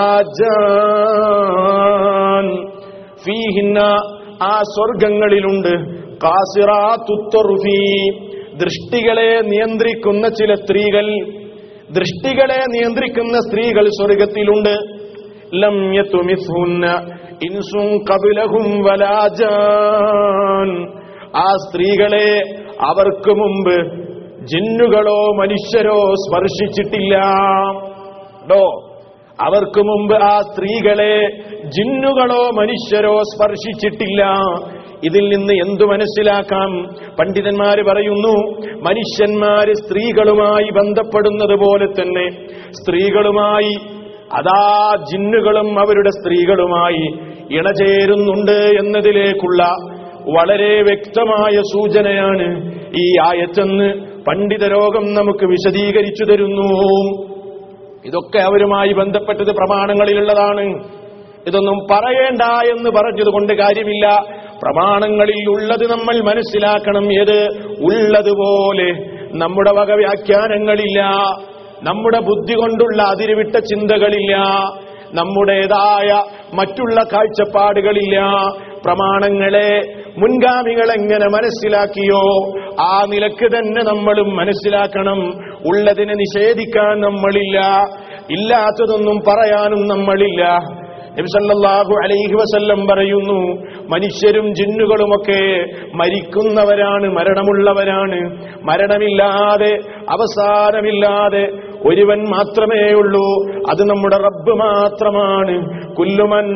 ജാൻ ഫീഹിന്ന ആ സ്വർഗങ്ങളിലുണ്ട് ഖാസിറാത്തു തർഫി ദൃഷ്ടികളെ നിയന്ത്രിക്കുന്ന ചില സ്ത്രീകൾ ദൃഷ്ടികളെ നിയന്ത്രിക്കുന്ന സ്ത്രീകൾ സ്വർഗത്തിലുണ്ട് ലം യത്മിസ്ഹുന്ന ഇൻസും ഖബ്ലഹും വലാ ജാൻ ആ സ്ത്രീകളെ അവർക്ക് മുമ്പ് ജിന്നുകളോ മനുഷ്യരോ സ്പർശിച്ചിട്ടില്ല ട്ടോ അവർക്ക് മുമ്പ് ആ സ്ത്രീകളെ ജിന്നുകളോ മനുഷ്യരോ സ്പർശിച്ചിട്ടില്ല ഇതിൽ നിന്ന് എന്തു മനസ്സിലാക്കാം പണ്ഡിതന്മാര് പറയുന്നു മനുഷ്യന്മാര് സ്ത്രീകളുമായി ബന്ധപ്പെടുന്നത് പോലെ തന്നെ സ്ത്രീകളുമായി അതാ ജിന്നുകളും അവരുടെ സ്ത്രീകളുമായി ഇണചേരുന്നുണ്ട് എന്നതിലേക്കുള്ള വളരെ വ്യക്തമായ സൂചനയാണ് ഈ ആയത്തെന്ന് പണ്ഡിതരോഗം നമുക്ക് വിശദീകരിച്ചു തരുന്നു ഇതൊക്കെ അവരുമായി ബന്ധപ്പെട്ടത് പ്രമാണങ്ങളിലുള്ളതാണ് ഇതൊന്നും പറയേണ്ട എന്ന് പറഞ്ഞത് കൊണ്ട് കാര്യമില്ല പ്രമാണങ്ങളിൽ ഉള്ളത് നമ്മൾ മനസ്സിലാക്കണം ഏത് ഉള്ളതുപോലെ നമ്മുടെ വക വ്യാഖ്യാനങ്ങളില്ല നമ്മുടെ ബുദ്ധി കൊണ്ടുള്ള അതിരുവിട്ട ചിന്തകളില്ല നമ്മുടേതായ മറ്റുള്ള കാഴ്ചപ്പാടുകളില്ല പ്രമാണങ്ങളെ മുൻഗാമികൾ എങ്ങനെ മനസ്സിലാക്കിയോ ആ നിലക്ക് തന്നെ നമ്മളും മനസ്സിലാക്കണം ഉള്ളതിനെ നിഷേധിക്കാൻ നമ്മളില്ല ഇല്ലാത്തതൊന്നും പറയാനും നമ്മളില്ല നബിസല്ലാഹു അലൈഹി വസല്ലം പറയുന്നു മനുഷ്യരും ജിന്നുകളുമൊക്കെ മരിക്കുന്നവരാണ് മരണമുള്ളവരാണ് മരണമില്ലാതെ അവസാനമില്ലാതെ ഒരുവൻ മാത്രമേ ഉള്ളൂ അത് നമ്മുടെ റബ്ബ് മാത്രമാണ് കുല്ലുമൻ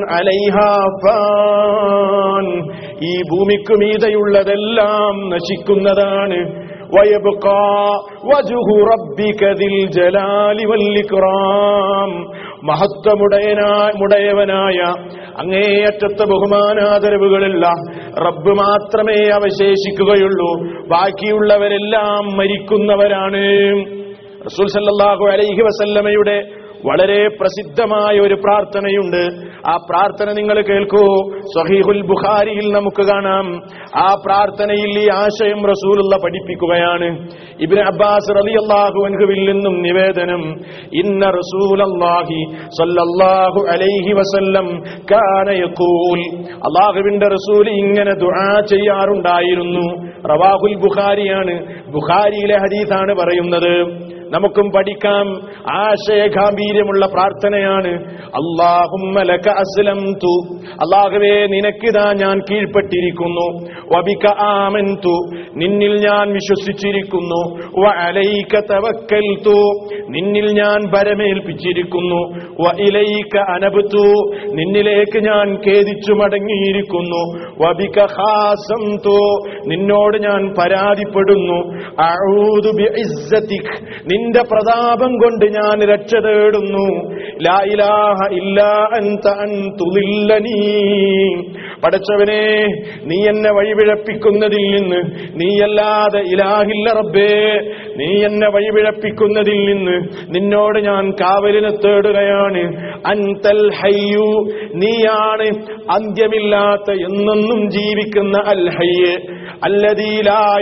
അലൈഹാൻ ഈ ഭൂമിക്ക് മീതയുള്ളതെല്ലാം നശിക്കുന്നതാണ് ويبقى وجه ربك ذي الجلال والإكرام മഹത്വമുടയനായ മുടയവനായ അങ്ങേയറ്റത്തെ ബഹുമാനാദരവുകളുള്ള റബ്ബ് മാത്രമേ അവശേഷിക്കുകയുള്ളൂ ബാക്കിയുള്ളവരെല്ലാം മരിക്കുന്നവരാണ് റസൂൽ സല്ലല്ലാഹു അലൈഹി വസല്ലമയുടെ വളരെ പ്രസിദ്ധമായ ഒരു പ്രാർത്ഥനയുണ്ട് ആ പ്രാർത്ഥന നിങ്ങൾ കേൾക്കൂ സഹീഹുൽ ബുഖാരിയിൽ നമുക്ക് കാണാം ആ പ്രാർത്ഥനയിൽ ഈ ആശയം റസൂലുള്ള പഠിപ്പിക്കുകയാണ് ഇബ്നു അബ്ബാസ് റളിയല്ലാഹു അൻഹുവിൽ നിന്നും നിവേദനം ഇന്ന റസൂലല്ലാഹി സ്വല്ലല്ലാഹു അലൈഹി വസല്ലം കാന യഖൂൽ അല്ലാഹുവിന്റെ റസൂൽ ഇങ്ങനെ ദുആ ചെയ്യാറുണ്ടായിരുന്നു റവാഹുൽ ബുഖാരിയാണ് ബുഖാരിയിലെ ഹദീസാണ് പറയുന്നത് നമുക്കും പഠിക്കാം ആശയഗാംഭീര്യമുള്ള പ്രാർത്ഥനയാണ് അള്ളാഹുമ്മ ലക അസ്ലംതു അള്ളാഹുവേ നിനക്കിതാ ഞാൻ കീഴ്പ്പെട്ടിരിക്കുന്നു വബിക ആമൻതു നിന്നിൽ ഞാൻ വിശ്വസിച്ചിരിക്കുന്നു വ അലൈക തവക്കൽതു നിന്നിൽ ഞാൻ ഭരമേൽപ്പിച്ചിരിക്കുന്നു വ ഇലൈക അനബ്തു നിന്നിലേക്ക് ഞാൻ ഖേദിച്ചു മടങ്ങിയിരിക്കുന്നു വബിക ഖാസംതു നിന്നോട് ഞാൻ പരാതിപ്പെടുന്നു അഊദു ബിഇസ്സതിക് നിന്റെ പ്രതാപം കൊണ്ട് ഞാൻ രക്ഷ തേടുന്നു ലാ ഇലാഹ ഇല്ലാ അൻത അൻ തുളില്ലനീ പടച്ചവനെ നീ എന്നെ വഴിപിഴപ്പിക്കുന്നതിൽ നിന്ന് നീയല്ലാതെ ഇലാഹില്ല റബ്ബേ നീ എന്നെ വഴിപിഴപ്പിക്കുന്നതിൽ നിന്ന് നിന്നോട് ഞാൻ കാവലിനെ തേടുകയാണ് അൻതൽ ഹയ്യു നീയാണ് അന്ത്യമില്ലാത്ത എന്നെന്നും ജീവിക്കുന്ന അൽ ഹയ്യ്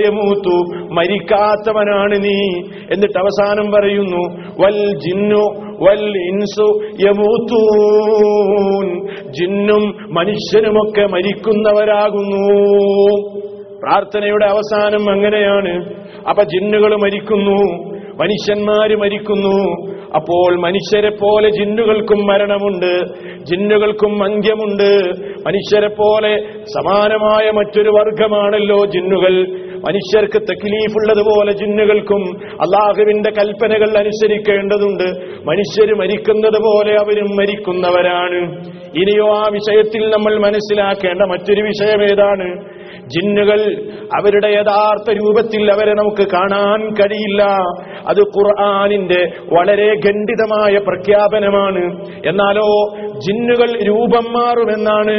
അല്ലതീലായമൂത്തു മരിക്കാത്തവനാണ് നീ എന്നിട്ട് അവസാനം പറയുന്നു വൽ ജിന്നു വൽ ഇൻസു യമൂത്തൂൻ ജിന്നും മനുഷ്യനുമൊക്കെ മരിക്കുന്നവരാകുന്നു പ്രാർത്ഥനയുടെ അവസാനം അങ്ങനെയാണ് അപ്പൊ ജിന്നുകൾ മരിക്കുന്നു മനുഷ്യന്മാര് മരിക്കുന്നു അപ്പോൾ മനുഷ്യരെ പോലെ ജിന്നുകൾക്കും മരണമുണ്ട് ജിന്നുകൾക്കും അന്ത്യമുണ്ട് മനുഷ്യരെ പോലെ സമാനമായ മറ്റൊരു വർഗമാണല്ലോ ജിന്നുകൾ മനുഷ്യർക്ക് തക്ലീഫുള്ളതുപോലെ ജിന്നുകൾക്കും അള്ളാഹുവിന്റെ കൽപ്പനകൾ അനുസരിക്കേണ്ടതുണ്ട് മനുഷ്യർ മരിക്കുന്നത് പോലെ അവരും മരിക്കുന്നവരാണ് ഇനിയോ ആ വിഷയത്തിൽ നമ്മൾ മനസ്സിലാക്കേണ്ട മറ്റൊരു വിഷയം ഏതാണ് ജിന്നുകൾ അവരുടെ യഥാർത്ഥ രൂപത്തിൽ അവരെ നമുക്ക് കാണാൻ കഴിയില്ല അത് ഖുർആാനിന്റെ വളരെ ഖണ്ഡിതമായ പ്രഖ്യാപനമാണ് എന്നാലോ ജിന്നുകൾ രൂപം മാറുമെന്നാണ്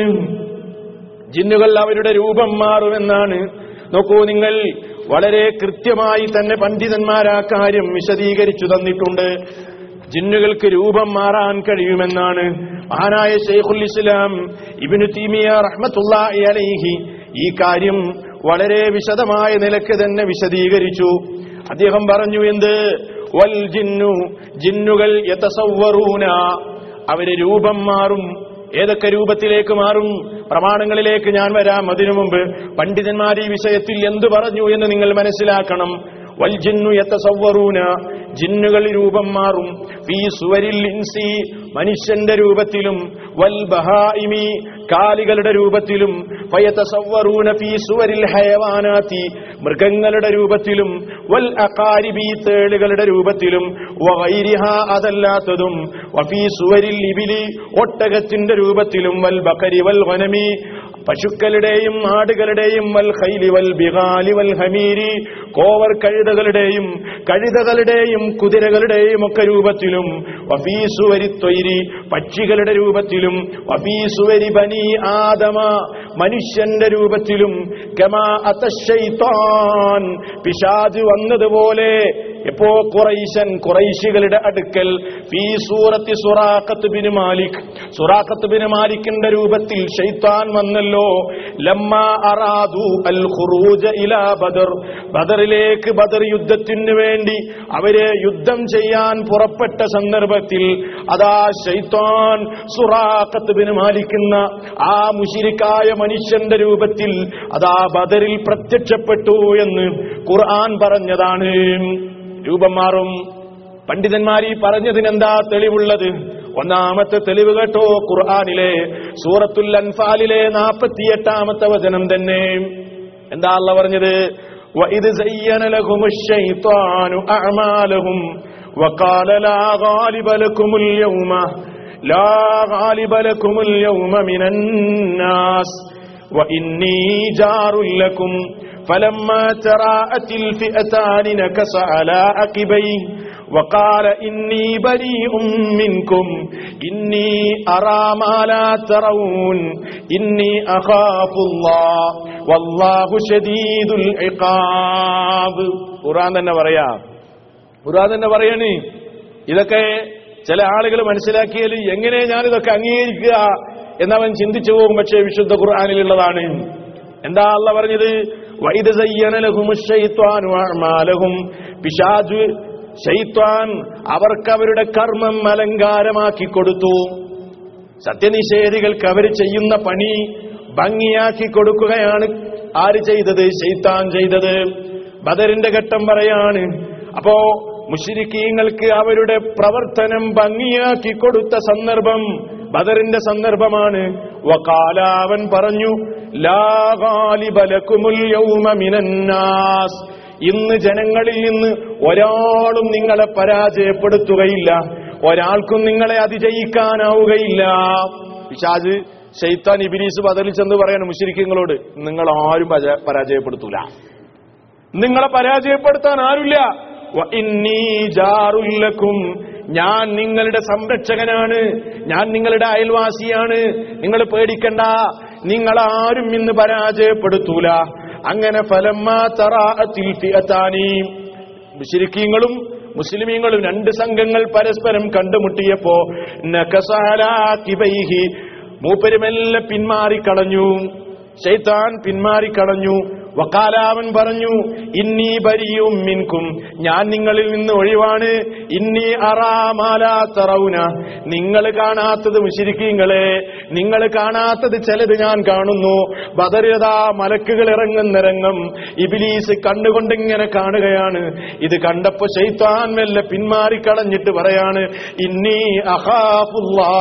ജിന്നുകൾ അവരുടെ രൂപം മാറുമെന്നാണ് നോക്കൂ നിങ്ങൾ വളരെ കൃത്യമായി തന്നെ പണ്ഡിതന്മാർ ആ കാര്യം വിശദീകരിച്ചു തന്നിട്ടുണ്ട് ജിന്നുകൾക്ക് രൂപം മാറാൻ കഴിയുമെന്നാണ് മഹാനായ ഷെയ്ഖുൽ ഇസ്ലാം ഇബിനു തീമിയ റഹ്മത്തുള്ളാഹി അലൈഹി ഈ കാര്യം വളരെ വിശദമായ നിലക്ക് തന്നെ വിശദീകരിച്ചു അദ്ദേഹം പറഞ്ഞു എന്ത് വൽ ജിന്നു ജിന്നുകൾ യതസവ്വറൂന അവര് രൂപം മാറും ഏതൊക്കെ രൂപത്തിലേക്ക് മാറും പ്രമാണങ്ങളിലേക്ക് ഞാൻ വരാം അതിനു മുമ്പ് പണ്ഡിതന്മാർ ഈ വിഷയത്തിൽ എന്തു പറഞ്ഞു എന്ന് നിങ്ങൾ മനസ്സിലാക്കണം വൽ ജിന്നു യത്തസവ്വറൂന ജിന്നുകൾ രൂപം മാറും ഫീ സുവരിൽ ഇൻസി മനുഷ്യന്റെ രൂപത്തിലും വൽ ബഹായിമി കാലികളുടെ രൂപത്തിലും ഫയതസവ്വറൂന ഫീ സുവരിൽ ഹയവാനാത്തി മൃഗങ്ങളുടെ രൂപത്തിലും വൽ അകാരിബി തേളുകളുടെ രൂപത്തിലും വഗൈരിഹ അതല്ലാത്തതും വഫീ സുവരിൽ ഇബിലി ഒട്ടകത്തിന്റെ രൂപത്തിലും വൽ ബക്കരി വൽ വനമി പശുക്കളുടെയും ആടുകളുടെയും വൽ ഖൈലി വൽ ബിഗാലി വൽ ഹമീരി കോവർ കഴുതകളുടെയും കഴുതകളുടെയും കുതിരകളുടെയും ഒക്കെ രൂപത്തിലും വഫീസുവരി ത്വൈരി പക്ഷികളുടെ രൂപത്തിലും വഫീസുവരി ബനി ആദമ മനുഷ്യന്റെ രൂപത്തിലും കമാ അത്തശൈത്താൻ പിശാജ് വന്നതുപോലെ എപ്പോ കുറൈശൻ കുറൈശികളുടെ അടുക്കൽ ഫീ സൂറത്തി Suraqa bin Malik Suraqa bin മാലിക്കിന്റെ രൂപത്തിൽ ഷെയ്ത്താൻ വന്നല്ലോ ലമ്മ അറാദു അൽ ഖുറൂജ ഇലാ ബദർ ബദറിലേക്ക് ബദർ യുദ്ധത്തിന് വേണ്ടി അവര് യുദ്ധം ചെയ്യാൻ പുറപ്പെട്ട സന്ദർഭത്തിൽ അതാ ഷെയ്ത്താൻ സുറാഖത്ത് ബിൻ മാലിക്കുന്ന ആ മുഷിരിക്കായ മനുഷ്യന്റെ രൂപത്തിൽ അതാ ബദറിൽ പ്രത്യക്ഷപ്പെട്ടു എന്ന് ഖുർആൻ പറഞ്ഞതാണ് രൂപം മാറും പണ്ഡിതന്മാർ ഈ പറഞ്ഞതിനെന്താ തെളിവുള്ളത് ഒന്നാമത്തെ തെളിവ് കേട്ടോ ഖുർആാനിലെ സൂറത്തുൽ അൻഫാലിലെ നാൽപ്പത്തിയെട്ടാമത്തെ വചനം തന്നെ എന്താ അല്ല പറഞ്ഞത് وَإِذْ زَيَّنَ لَهُمُ الشَّيْطَانُ أَعْمَالَهُمْ وَقَالَ لَا غَالِبَ لَكُمُ الْيَوْمَ لَا غَالِبَ لَكُمُ الْيَوْمَ مِنَ النَّاسِ وَإِنِّي جَارٌ لَكُمْ فلما تراءت الفئتان نكس على عقبيه وقال إني بريء منكم إني أرى ما لا ترون إني أخاف الله والله شديد العقاب ഖുർആൻ തന്നെ പറയാ ഖുർആൻ തന്നെ പറയണേ ഇതൊക്കെ ചില ആളുകൾ മനസ്സിലാക്കിയാൽ എങ്ങനെ ഞാൻ ഇതൊക്കെ അംഗീകരിക്കുക എന്നവൻ ചിന്തിച്ചു പോകും പക്ഷേ വിശുദ്ധ ഖുർആാനിലുള്ളതാണ് എന്താ അല്ല പറഞ്ഞത് വൈദ സയ്യനലഹും പിശാജ് ഷെയ്ത്വാൻ അവർക്ക് അവരുടെ കർമ്മം അലങ്കാരമാക്കി കൊടുത്തു സത്യനിഷേധികൾക്ക് അവർ ചെയ്യുന്ന പണി ഭംഗിയാക്കി കൊടുക്കുകയാണ് ആര് ചെയ്തത് ഷെയ്ത്താൻ ചെയ്തത് ബദറിന്റെ ഘട്ടം പറയാണ് അപ്പോ മുഷിരിക്കീങ്ങൾക്ക് അവരുടെ പ്രവർത്തനം ഭംഗിയാക്കി കൊടുത്ത സന്ദർഭം ബദറിന്റെ സന്ദർഭമാണ് വകാലാവൻ പറഞ്ഞു ലാ ഗാലിബലക്കുമുൽ യൗമ മിനന്നാസ് ഇന്ന് ജനങ്ങളിൽ നിന്ന് ഒരാളും നിങ്ങളെ പരാജയപ്പെടുത്തുകയില്ല ഒരാൾക്കും നിങ്ങളെ അതിജയിക്കാനാവുകയില്ല പിശാജ് ഷെയ്ത്താൻ ഇബിലീസ് ബദലിൽ ചെന്ന് പറയാണ് മുഷിരിക്കങ്ങളോട് നിങ്ങൾ ആരും പരാ- പരാജയപ്പെടുത്തൂല നിങ്ങളെ പരാജയപ്പെടുത്താൻ ആരുമില്ല വ ഇന്നീ ജാറുല്ലക്കും ഞാൻ നിങ്ങളുടെ സംരക്ഷകനാണ് ഞാൻ നിങ്ങളുടെ അയൽവാസിയാണ് നിങ്ങൾ പേടിക്കണ്ട നിങ്ങളാരും ഇന്ന് പരാജയപ്പെടുത്തൂല അങ്ങനെ ഫലമ്മാ തറാഅത്തിൽ ഫിഅത്താനി മുശ്രിക്കീങ്ങളും മുസ്ലിമീങ്ങളും രണ്ട് സംഘങ്ങൾ പരസ്പരം കണ്ടുമുട്ടിയപ്പോ നഖസഅലാ കിബൈഹി മൂപ്പരുമെല്ലാം പിന്മാറിക്കളഞ്ഞു ഷെയ്ത്താൻ പിന്മാറിക്കളഞ്ഞു വക്കാല അവൻ പറഞ്ഞു ഇന്നീ ബരിയും മിൻകും ഞാൻ നിങ്ങളിൽ നിന്ന് ഒഴിവാണ് ഇന്നീ അറാമാലാ തറൗന നിങ്ങൾ കാണാത്തത് മുശിരിക്കീങ്ങളെ നിങ്ങൾ കാണാത്തത് ചിലത് ഞാൻ കാണുന്നു ബദറിയതാ മലക്കുകൾ ഇറങ്ങുന്ന രംഗം ഇബിലീസ് കണ്ണുകൊണ്ടിങ്ങനെ കാണുകയാണ് ഇത് കണ്ടപ്പോ ശൈത്താൻ മെല്ലെ പിന്മാറിക്കളഞ്ഞിട്ട് പറയാണ് ഇന്നീ അഹാഫുല്ലാ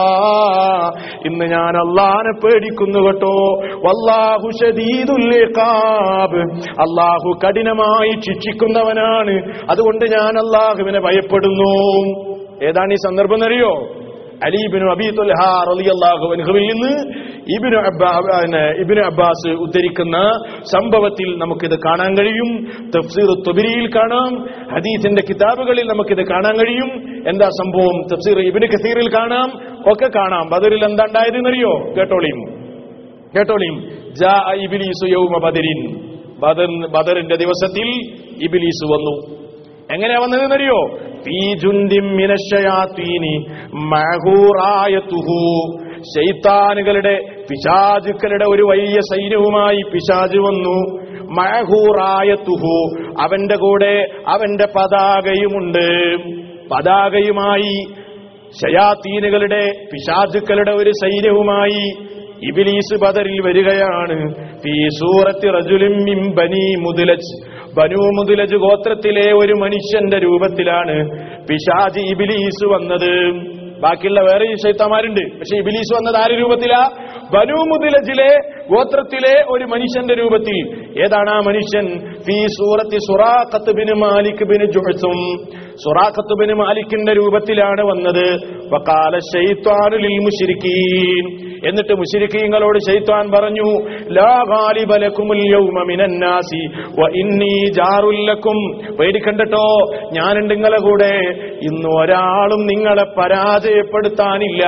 ഇന്ന് ഞാൻ അള്ളാനെ പേടിക്കുന്നു കേട്ടോ വല്ലാഹു ശദീദുൽ ഇഖാബ് അള്ളാഹു കഠിനമായി ശിക്ഷിക്കുന്നവനാണ് അതുകൊണ്ട് ഞാൻ അള്ളാഹുവിനെ ഭയപ്പെടുന്നു ഏതാണ് ഈ സന്ദർഭം എന്നറിയോ അലീബിനു അബി തുൽഹ റളിയല്ലാഹു അൻഹുവിൽ നിന്ന് ഇബ്നു അബ്ബാ പിന്നെ ഇബ്നു അബ്ബാസ് ഉദ്ധരിക്കുന്ന സംഭവത്തിൽ നമുക്കിത് കാണാൻ കഴിയും തഫ്സീർ തുബരിയിൽ കാണാം ഹദീസിന്റെ കിതാബുകളിൽ നമുക്കിത് കാണാൻ കഴിയും എന്താ സംഭവം തഫ്സീർ ഇബ്നു കസീറിൽ കാണാം ഒക്കെ കാണാം ബദറിൽ എന്താ ഉണ്ടായതെന്നറിയോ കേട്ടോളിയും കേട്ടോളിയും ജാ ഇബിലീസു യൗമ ബദരിൻ ബദർ ബദറിന്റെ ദിവസത്തിൽ ഇബിലീസ് വന്നു എങ്ങനെയാ വന്നതെന്നറിയോ ഫീ ജുന്ദിം മിനശ്ശയാത്തീനി മഹൂറായതുഹു ശൈത്താനുകളുടെ പിശാചുക്കളുടെ ഒരു വലിയ സൈന്യവുമായി പിശാജ് വന്നു മഹൂറായതുഹു അവന്റെ കൂടെ അവന്റെ പതാകയുമുണ്ട് പതാകയുമായി ശയാത്തീനുകളുടെ പിശാചുക്കളുടെ ഒരു സൈന്യവുമായി ഇബിലീസ് ബദറിൽ വരികയാണ് ഫീ സൂറത്തി റജുലിൻ മിൻ ബനി മുദ്ലജ് ബനു മുദ്ലജ് ഗോത്രത്തിലെ ഒരു മനുഷ്യന്റെ രൂപത്തിലാണ് പിശാജ് ഇബിലീസ് വന്നത് ബാക്കിയുള്ള വേറെ ശൈത്താമാരുണ്ട് പക്ഷെ ഇബിലീസ് വന്നത് ആര് രൂപത്തിലാ ബനു മുദ്ലജിലെ ഗോത്രത്തിലെ ഒരു മനുഷ്യന്റെ രൂപത്തിൽ ഏതാണ് ആ മനുഷ്യൻ ഫീ സൂറത്തി സുറാഖത്ത് ബിൻ മാലിക് ബിൻ ജുഹസും സുറാഖത്ത് ബിൻ മാലിക്കിന്റെ രൂപത്തിലാണ് വന്നത് വക്കാല ശൈത്വാനു ലിൽ മുശ്രിക്കീൻ എന്നിട്ട് മുശ്രിക്കീങ്ങളോട് ശൈത്വാൻ പറഞ്ഞു ലാ ഗാലിബ ലക്കുമുൽ യൗമ മിനൻ നാസി വ ഇന്നി ജാറുൽ ലക്കും പേടിക്കണ്ടട്ടോ ഞാനുണ്ട് നിങ്ങളെ കൂടെ ഇന്ന് ഒരാളും നിങ്ങളെ പരാജയപ്പെടുത്താനില്ല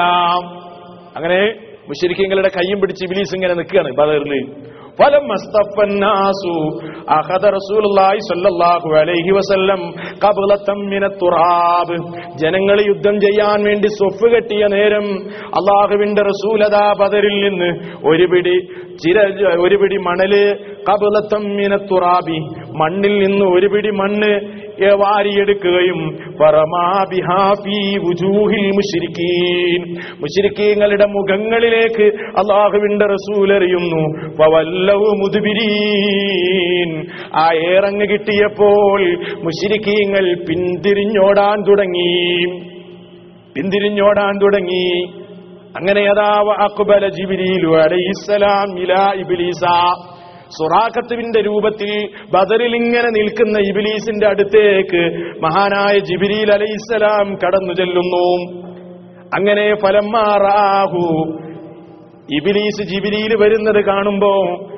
അങ്ങനെ മുശ്രിക്കീങ്ങളുടെ കയ്യും പിടിച്ച് ഇബിലീസ് ഇങ്ങനെ നിൽക്കുകയാണ് ബദറിൽ فلما اصطفى الناس اخذ رسول الله صلى الله عليه وسلم قبلة من التراب ജനങ്ങൾ യുദ്ധം ചെയ്യാൻ വേണ്ടി സ്വഫ് കെട്ടിയ നേരം അള്ളാഹുവിന്റെ റസൂലതാ ബദറിൽ നിന്ന് ഒരു പിടി ചിര ഒരു പിടി മണല് കബലത്തം മിനത്തുറാബി മണ്ണിൽ നിന്ന് ഒരു പിടി മണ്ണ് ഏ വാരിയെടുക്കുകയും മുഷിരിക്കീങ്ങളുടെ മുഖങ്ങളിലേക്ക് അള്ളാഹുവിന്റെ റസൂൽ എറിയുന്നു വല്ലവു മുതുബിരീൻ ആ ഏറങ്ങ് കിട്ടിയപ്പോൾ മുഷിരിക്കീങ്ങൾ പിന്തിരിഞ്ഞോടാൻ തുടങ്ങി പിന്തിരിഞ്ഞോടാൻ തുടങ്ങി അങ്ങനെ അതാവ അക്ബല ജിബിരിലു അലൈഹിസ്സലാം ഇലാ ഇബ്ലീസ സുറാഖത്തുവിന്റെ രൂപത്തിൽ ബദറിൽ ഇങ്ങനെ നിൽക്കുന്ന ഇബിലീസിന്റെ അടുത്തേക്ക് മഹാനായ ജിബിരിൽ അലൈഹിസ്സലാം കടന്നു ചെല്ലുന്നു അങ്ങനെ ഫലമാറാഹു ഇബിലീസ് ജിബിരിയിൽ വരുന്നത് കാണുമ്പോ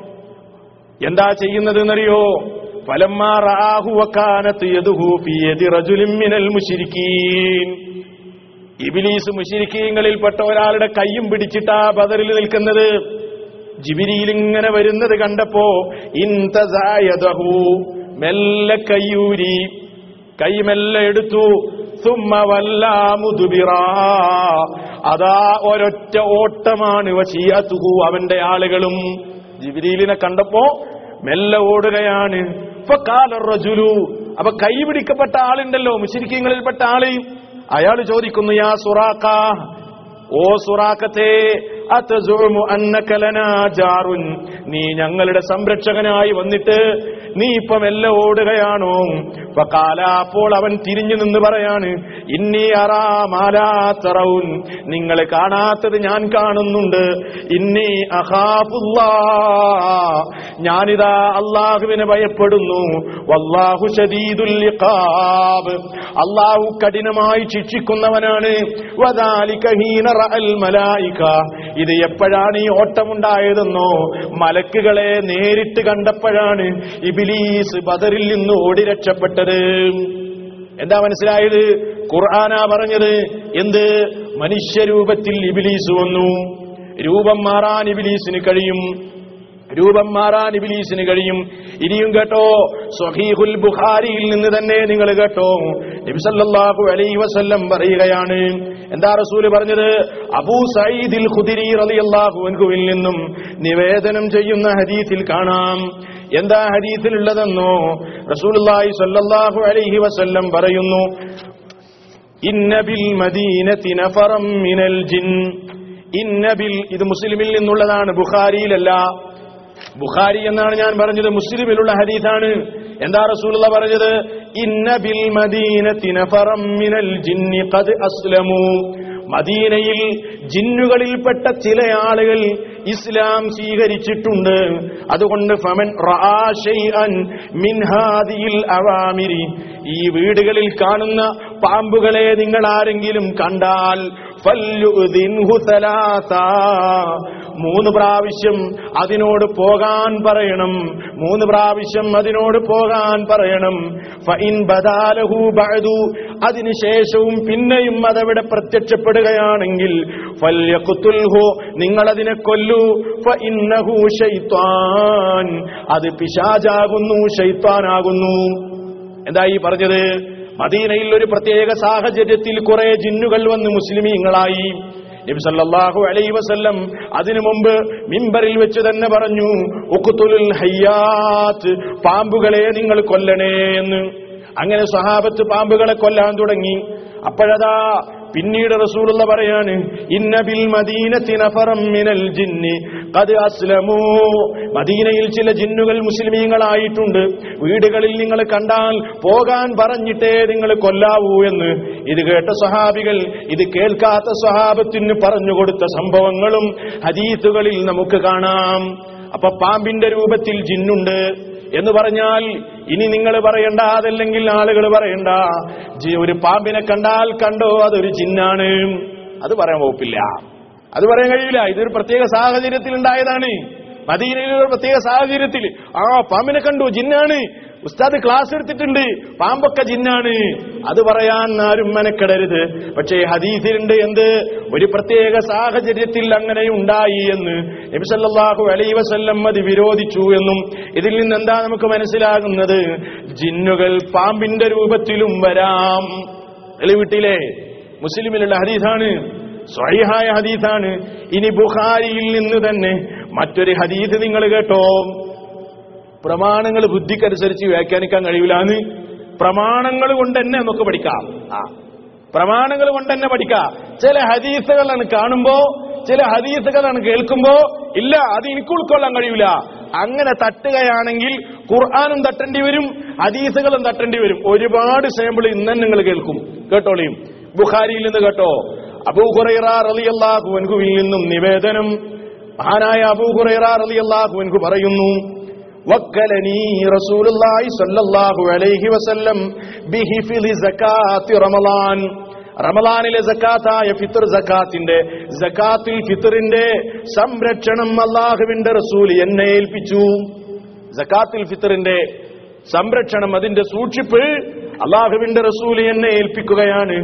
എന്താ ചെയ്യുന്നത് എന്നറിയോ ഫലമാറാഹു വക്കാനത്ത് യദുഹു ഫി യദി റജുലിൻ മിനൽ മുശ്രിക്കീൻ ഇബിലീസ് മുഷിരിക്കീങ്ങളിൽപ്പെട്ട ഒരാളുടെ കയ്യും പിടിച്ചിട്ടാ ബദറിൽ നിൽക്കുന്നത് ജിബിരിയിൽ ഇങ്ങനെ വരുന്നത് കണ്ടപ്പോ ഇന്തസായതഹു മെല്ലെ കയ്യൂരി കൈ മെല്ലെ എടുത്തു സുമ്മ വല്ലാമുതുബിറ അതാ ഒരൊറ്റ ഓട്ടമാണ് വശിയാത്തുഹു അവന്റെ ആളുകളും ജിബിരിയിലിനെ കണ്ടപ്പോ മെല്ലെ ഓടുകയാണ് ഇപ്പൊ കാലറജുലു അപ്പൊ കൈ പിടിക്കപ്പെട്ട ആളുണ്ടല്ലോ മുശിരിക്കങ്ങളിൽപ്പെട്ട ആള് അയാൾ ചോദിക്കുന്നു യാ സുറാക്ക ഓ സുറാക്കത്തെ അത്തസുമു അന്നക ലനാ ജാറുൻ നീ ഞങ്ങളുടെ സംരക്ഷകനായി വന്നിട്ട് നീ ഇപ്പം എല്ലാം ഓടുകയാണോ കാല അപ്പോൾ അവൻ തിരിഞ്ഞു നിന്ന് പറയാണ് ഇന്നി അറാമാലാത്തറൗൻ നിങ്ങൾ കാണാത്തത് ഞാൻ കാണുന്നുണ്ട് ഇന്നി അഹാഫുല്ലാ ഞാനിതാ അള്ളാഹുവിനെ ഭയപ്പെടുന്നു വല്ലാഹു ശദീദുൽ ഇഖാബ് അള്ളാഹു കഠിനമായി ശിക്ഷിക്കുന്നവനാണ് വദാലിക ഹീന റഅൽ മലായിക ഇത് എപ്പോഴാണ് ഈ ഓട്ടമുണ്ടായതെന്നോ മലക്കുകളെ നേരിട്ട് കണ്ടപ്പോഴാണ് ഇബിലീസ് ബദറിൽ നിന്ന് ഓടി രക്ഷപ്പെട്ടത് എന്താ മനസ്സിലായത് ഖുർആനാ പറഞ്ഞത് എന്ത് മനുഷ്യരൂപത്തിൽ ഇബിലീസ് വന്നു രൂപം മാറാൻ ഇബിലീസിന് കഴിയും രൂപം മാറാൻ ഇബിലീസിന് കഴിയും ഇനിയും കേട്ടോ സ്വഹീഹുൽ ബുഖാരിയിൽ നിന്ന് തന്നെ നിങ്ങൾ കേട്ടോ നബിസല്ലാഹു അലൈഹി വസല്ലം പറയുകയാണ് എന്താ റസൂല് പറഞ്ഞത് അബൂ സയ്യിദിൽ ഖുദരി റളിയല്ലാഹു അൻഹുവിൽ നിന്നും നിവേദനം ചെയ്യുന്ന ഹദീസിൽ കാണാം എന്താ ഹദീസിലുള്ളതെന്നോ റസൂലുള്ളാഹി സ്വല്ലല്ലാഹു അലൈഹി വസല്ലം പറയുന്നു ഇന്ന ബിൽ മദീനത്തി നഫറം മിനൽ ജിൻ ഇന്ന ബിൽ ഇത് മുസ്ലിമിൽ നിന്നുള്ളതാണ് ബുഖാരിയിലല്ല ബുഖാരി എന്നാണ് ഞാൻ പറഞ്ഞത് മുസ്ലിമിലുള്ള ഹദീസാണ് എന്താ റസൂലുള്ള പറഞ്ഞത് ഇന്ന ബിൽ മദീനത്തി നഫറം മിനൽ ജിന്നി ഖദ് അസ്ലമു മദീനയിൽ ജിന്നുകളിൽപ്പെട്ട ചില ആളുകൾ ഇസ്ലാം സ്വീകരിച്ചിട്ടുണ്ട് അതുകൊണ്ട് ഫമൻ റആ ശൈഅൻ മിൻ ഹാദിയിൽ അവാമിരി ഈ വീടുകളിൽ കാണുന്ന പാമ്പുകളെ നിങ്ങൾ ആരെങ്കിലും കണ്ടാൽ ഫല്യുദിൻഹു സലാസാ മൂന്ന് പ്രാവശ്യം അതിനോട് പോകാൻ പറയണം മൂന്ന് പ്രാവശ്യം അതിനോട് പോകാൻ പറയണം ഫഇൻ ബദാലഹു ബഅദു അതിനുശേഷവും പിന്നെയും അതവിടെ പ്രത്യക്ഷപ്പെടുകയാണെങ്കിൽ ഫല്യഖ്തുൽഹു നിങ്ങൾ അതിനെ കൊല്ലൂ ഫഇന്നഹു ശൈത്വാൻ അത് പിശാചാകുന്നു ശൈത്വാനാകുന്നു എന്താ ഈ പറഞ്ഞത് മദീനയിൽ ഒരു പ്രത്യേക സാഹചര്യത്തിൽ കുറെ ജിന്നുകൾ വന്ന് മുസ്ലിമീങ്ങളായി നബി സല്ലല്ലാഹു അലൈഹി വസല്ലം അതിനു മുമ്പ് മിമ്പറിൽ വെച്ച് തന്നെ പറഞ്ഞു ഉഖ്തുലുൽ ഹയ്യാത്ത് പാമ്പുകളെ നിങ്ങൾ കൊല്ലണേ എന്ന് അങ്ങനെ സ്വഹാബത്ത് പാമ്പുകളെ കൊല്ലാൻ തുടങ്ങി അപ്പോഴതാ പിന്നീട് റസൂലുള്ള പറയാണ് ഇന്ന ബിൽ മദീനത്തി നഫറം മിനൽ ജിന്നി ഖദ് അസ്ലമൂ മദീനയിൽ ചില ജിന്നുകൾ മുസ്ലിമീങ്ങളായിട്ടുണ്ട് വീടുകളിൽ നിങ്ങൾ കണ്ടാൽ പോകാൻ പറഞ്ഞിട്ടേ നിങ്ങൾ കൊല്ലാവൂ എന്ന് ഇത് കേട്ട സ്വഹാബികൾ ഇത് കേൾക്കാത്ത സ്വഹാബത്തിന് പറഞ്ഞുകൊടുത്ത സംഭവങ്ങളും ഹദീസുകളിൽ നമുക്ക് കാണാം അപ്പൊ പാമ്പിന്റെ രൂപത്തിൽ ജിന്നുണ്ട് എന്ന് പറഞ്ഞാൽ ഇനി നിങ്ങൾ പറയണ്ട അതല്ലെങ്കിൽ ആളുകൾ പറയണ്ട ജി- ഒരു പാമ്പിനെ കണ്ടാൽ കണ്ടോ അതൊരു ജിന്നാണ് അത് പറയാൻ വകുപ്പില്ല അത് പറയാൻ കഴിയില്ല ഇതൊരു പ്രത്യേക സാഹചര്യത്തിൽ ഉണ്ടായതാണ് മദീനയിലെ ഒരു പ്രത്യേക സാഹചര്യത്തിൽ ആ പാമ്പിനെ കണ്ടു ജിന്നാണ് ഉസ്താദ് ക്ലാസ് എടുത്തിട്ടുണ്ട് പാമ്പൊക്കെ ജിന്നാണ് അത് പറയാൻ ആരും മെനക്കെടരുത് പക്ഷേ ഹദീസിലുണ്ട് എന്ത് ഒരു പ്രത്യേക സാഹചര്യത്തിൽ അങ്ങനെ ഉണ്ടായി എന്ന് നബി സല്ലല്ലാഹു അലൈഹി വസല്ലം അത് വിരോധിച്ചു എന്നും ഇതിൽ നിന്ന് എന്താ നമുക്ക് മനസ്സിലാകുന്നത് ജിന്നുകൾ പാമ്പിന്റെ രൂപത്തിലും വരാം വീട്ടിലെ മുസ്ലിമിലുള്ള ഹദീസാണ് സ്വൈഹായ ഹദീസാണ് ഇനി ബുഖാരിയിൽ നിന്ന് തന്നെ മറ്റൊരു ഹദീസ് നിങ്ങൾ കേട്ടോ പ്രമാണങ്ങൾ ബുദ്ധിക്കനുസരിച്ച് വ്യാഖ്യാനിക്കാൻ കഴിയില്ലാന്ന് പ്രമാണങ്ങൾ കൊണ്ട് തന്നെ നമുക്ക് പഠിക്കാം ആ പ്രമാണങ്ങൾ കൊണ്ട് തന്നെ പഠിക്കാം ചില ഹദീസുകളാണ് കാണുമ്പോ ചില ഹദീസുകളാണ് കേൾക്കുമ്പോ ഇല്ല അത് എനിക്ക് ഉൾക്കൊള്ളാൻ കഴിയൂല അങ്ങനെ തട്ടുകയാണെങ്കിൽ ഖുർആാനും തട്ടേണ്ടി വരും ഹദീസുകളും തട്ടേണ്ടി വരും ഒരുപാട് സാമ്പിൾ ഇന്ന് നിങ്ങൾ കേൾക്കും കേട്ടോളിയും ബുഖാരിയിൽ നിന്ന് കേട്ടോ അബൂ ഹുറൈറ റളിയല്ലാഹു അൻഹുവിൽ നിന്നും നിവേദനം മഹാനായ അബൂ ഹുറൈറ റളിയല്ലാഹു അൻഹു പറയുന്നു വക്കലനി റസൂലുള്ളാഹി സ്വല്ലല്ലാഹു അലൈഹി വസല്ലം ബിഹിഫിളി സകാത്തി റമളാൻ റമളാനിലെ സക്കാത്തായ ഫിത്ർ സക്കാത്തിന്റെ സക്കാത്തുൽ ഫിത്റിന്റെ സംരക്ഷണം അള്ളാഹുവിന്റെ റസൂൽ എന്നെ ഏൽപ്പിച്ചു സക്കാത്തുൽ ഫിത്റിന്റെ സംരക്ഷണം അതിന്റെ സൂക്ഷിപ്പ് അള്ളാഹുവിന്റെ റസൂൽ എന്നെ ഏൽപ്പിക്കുകയാണ്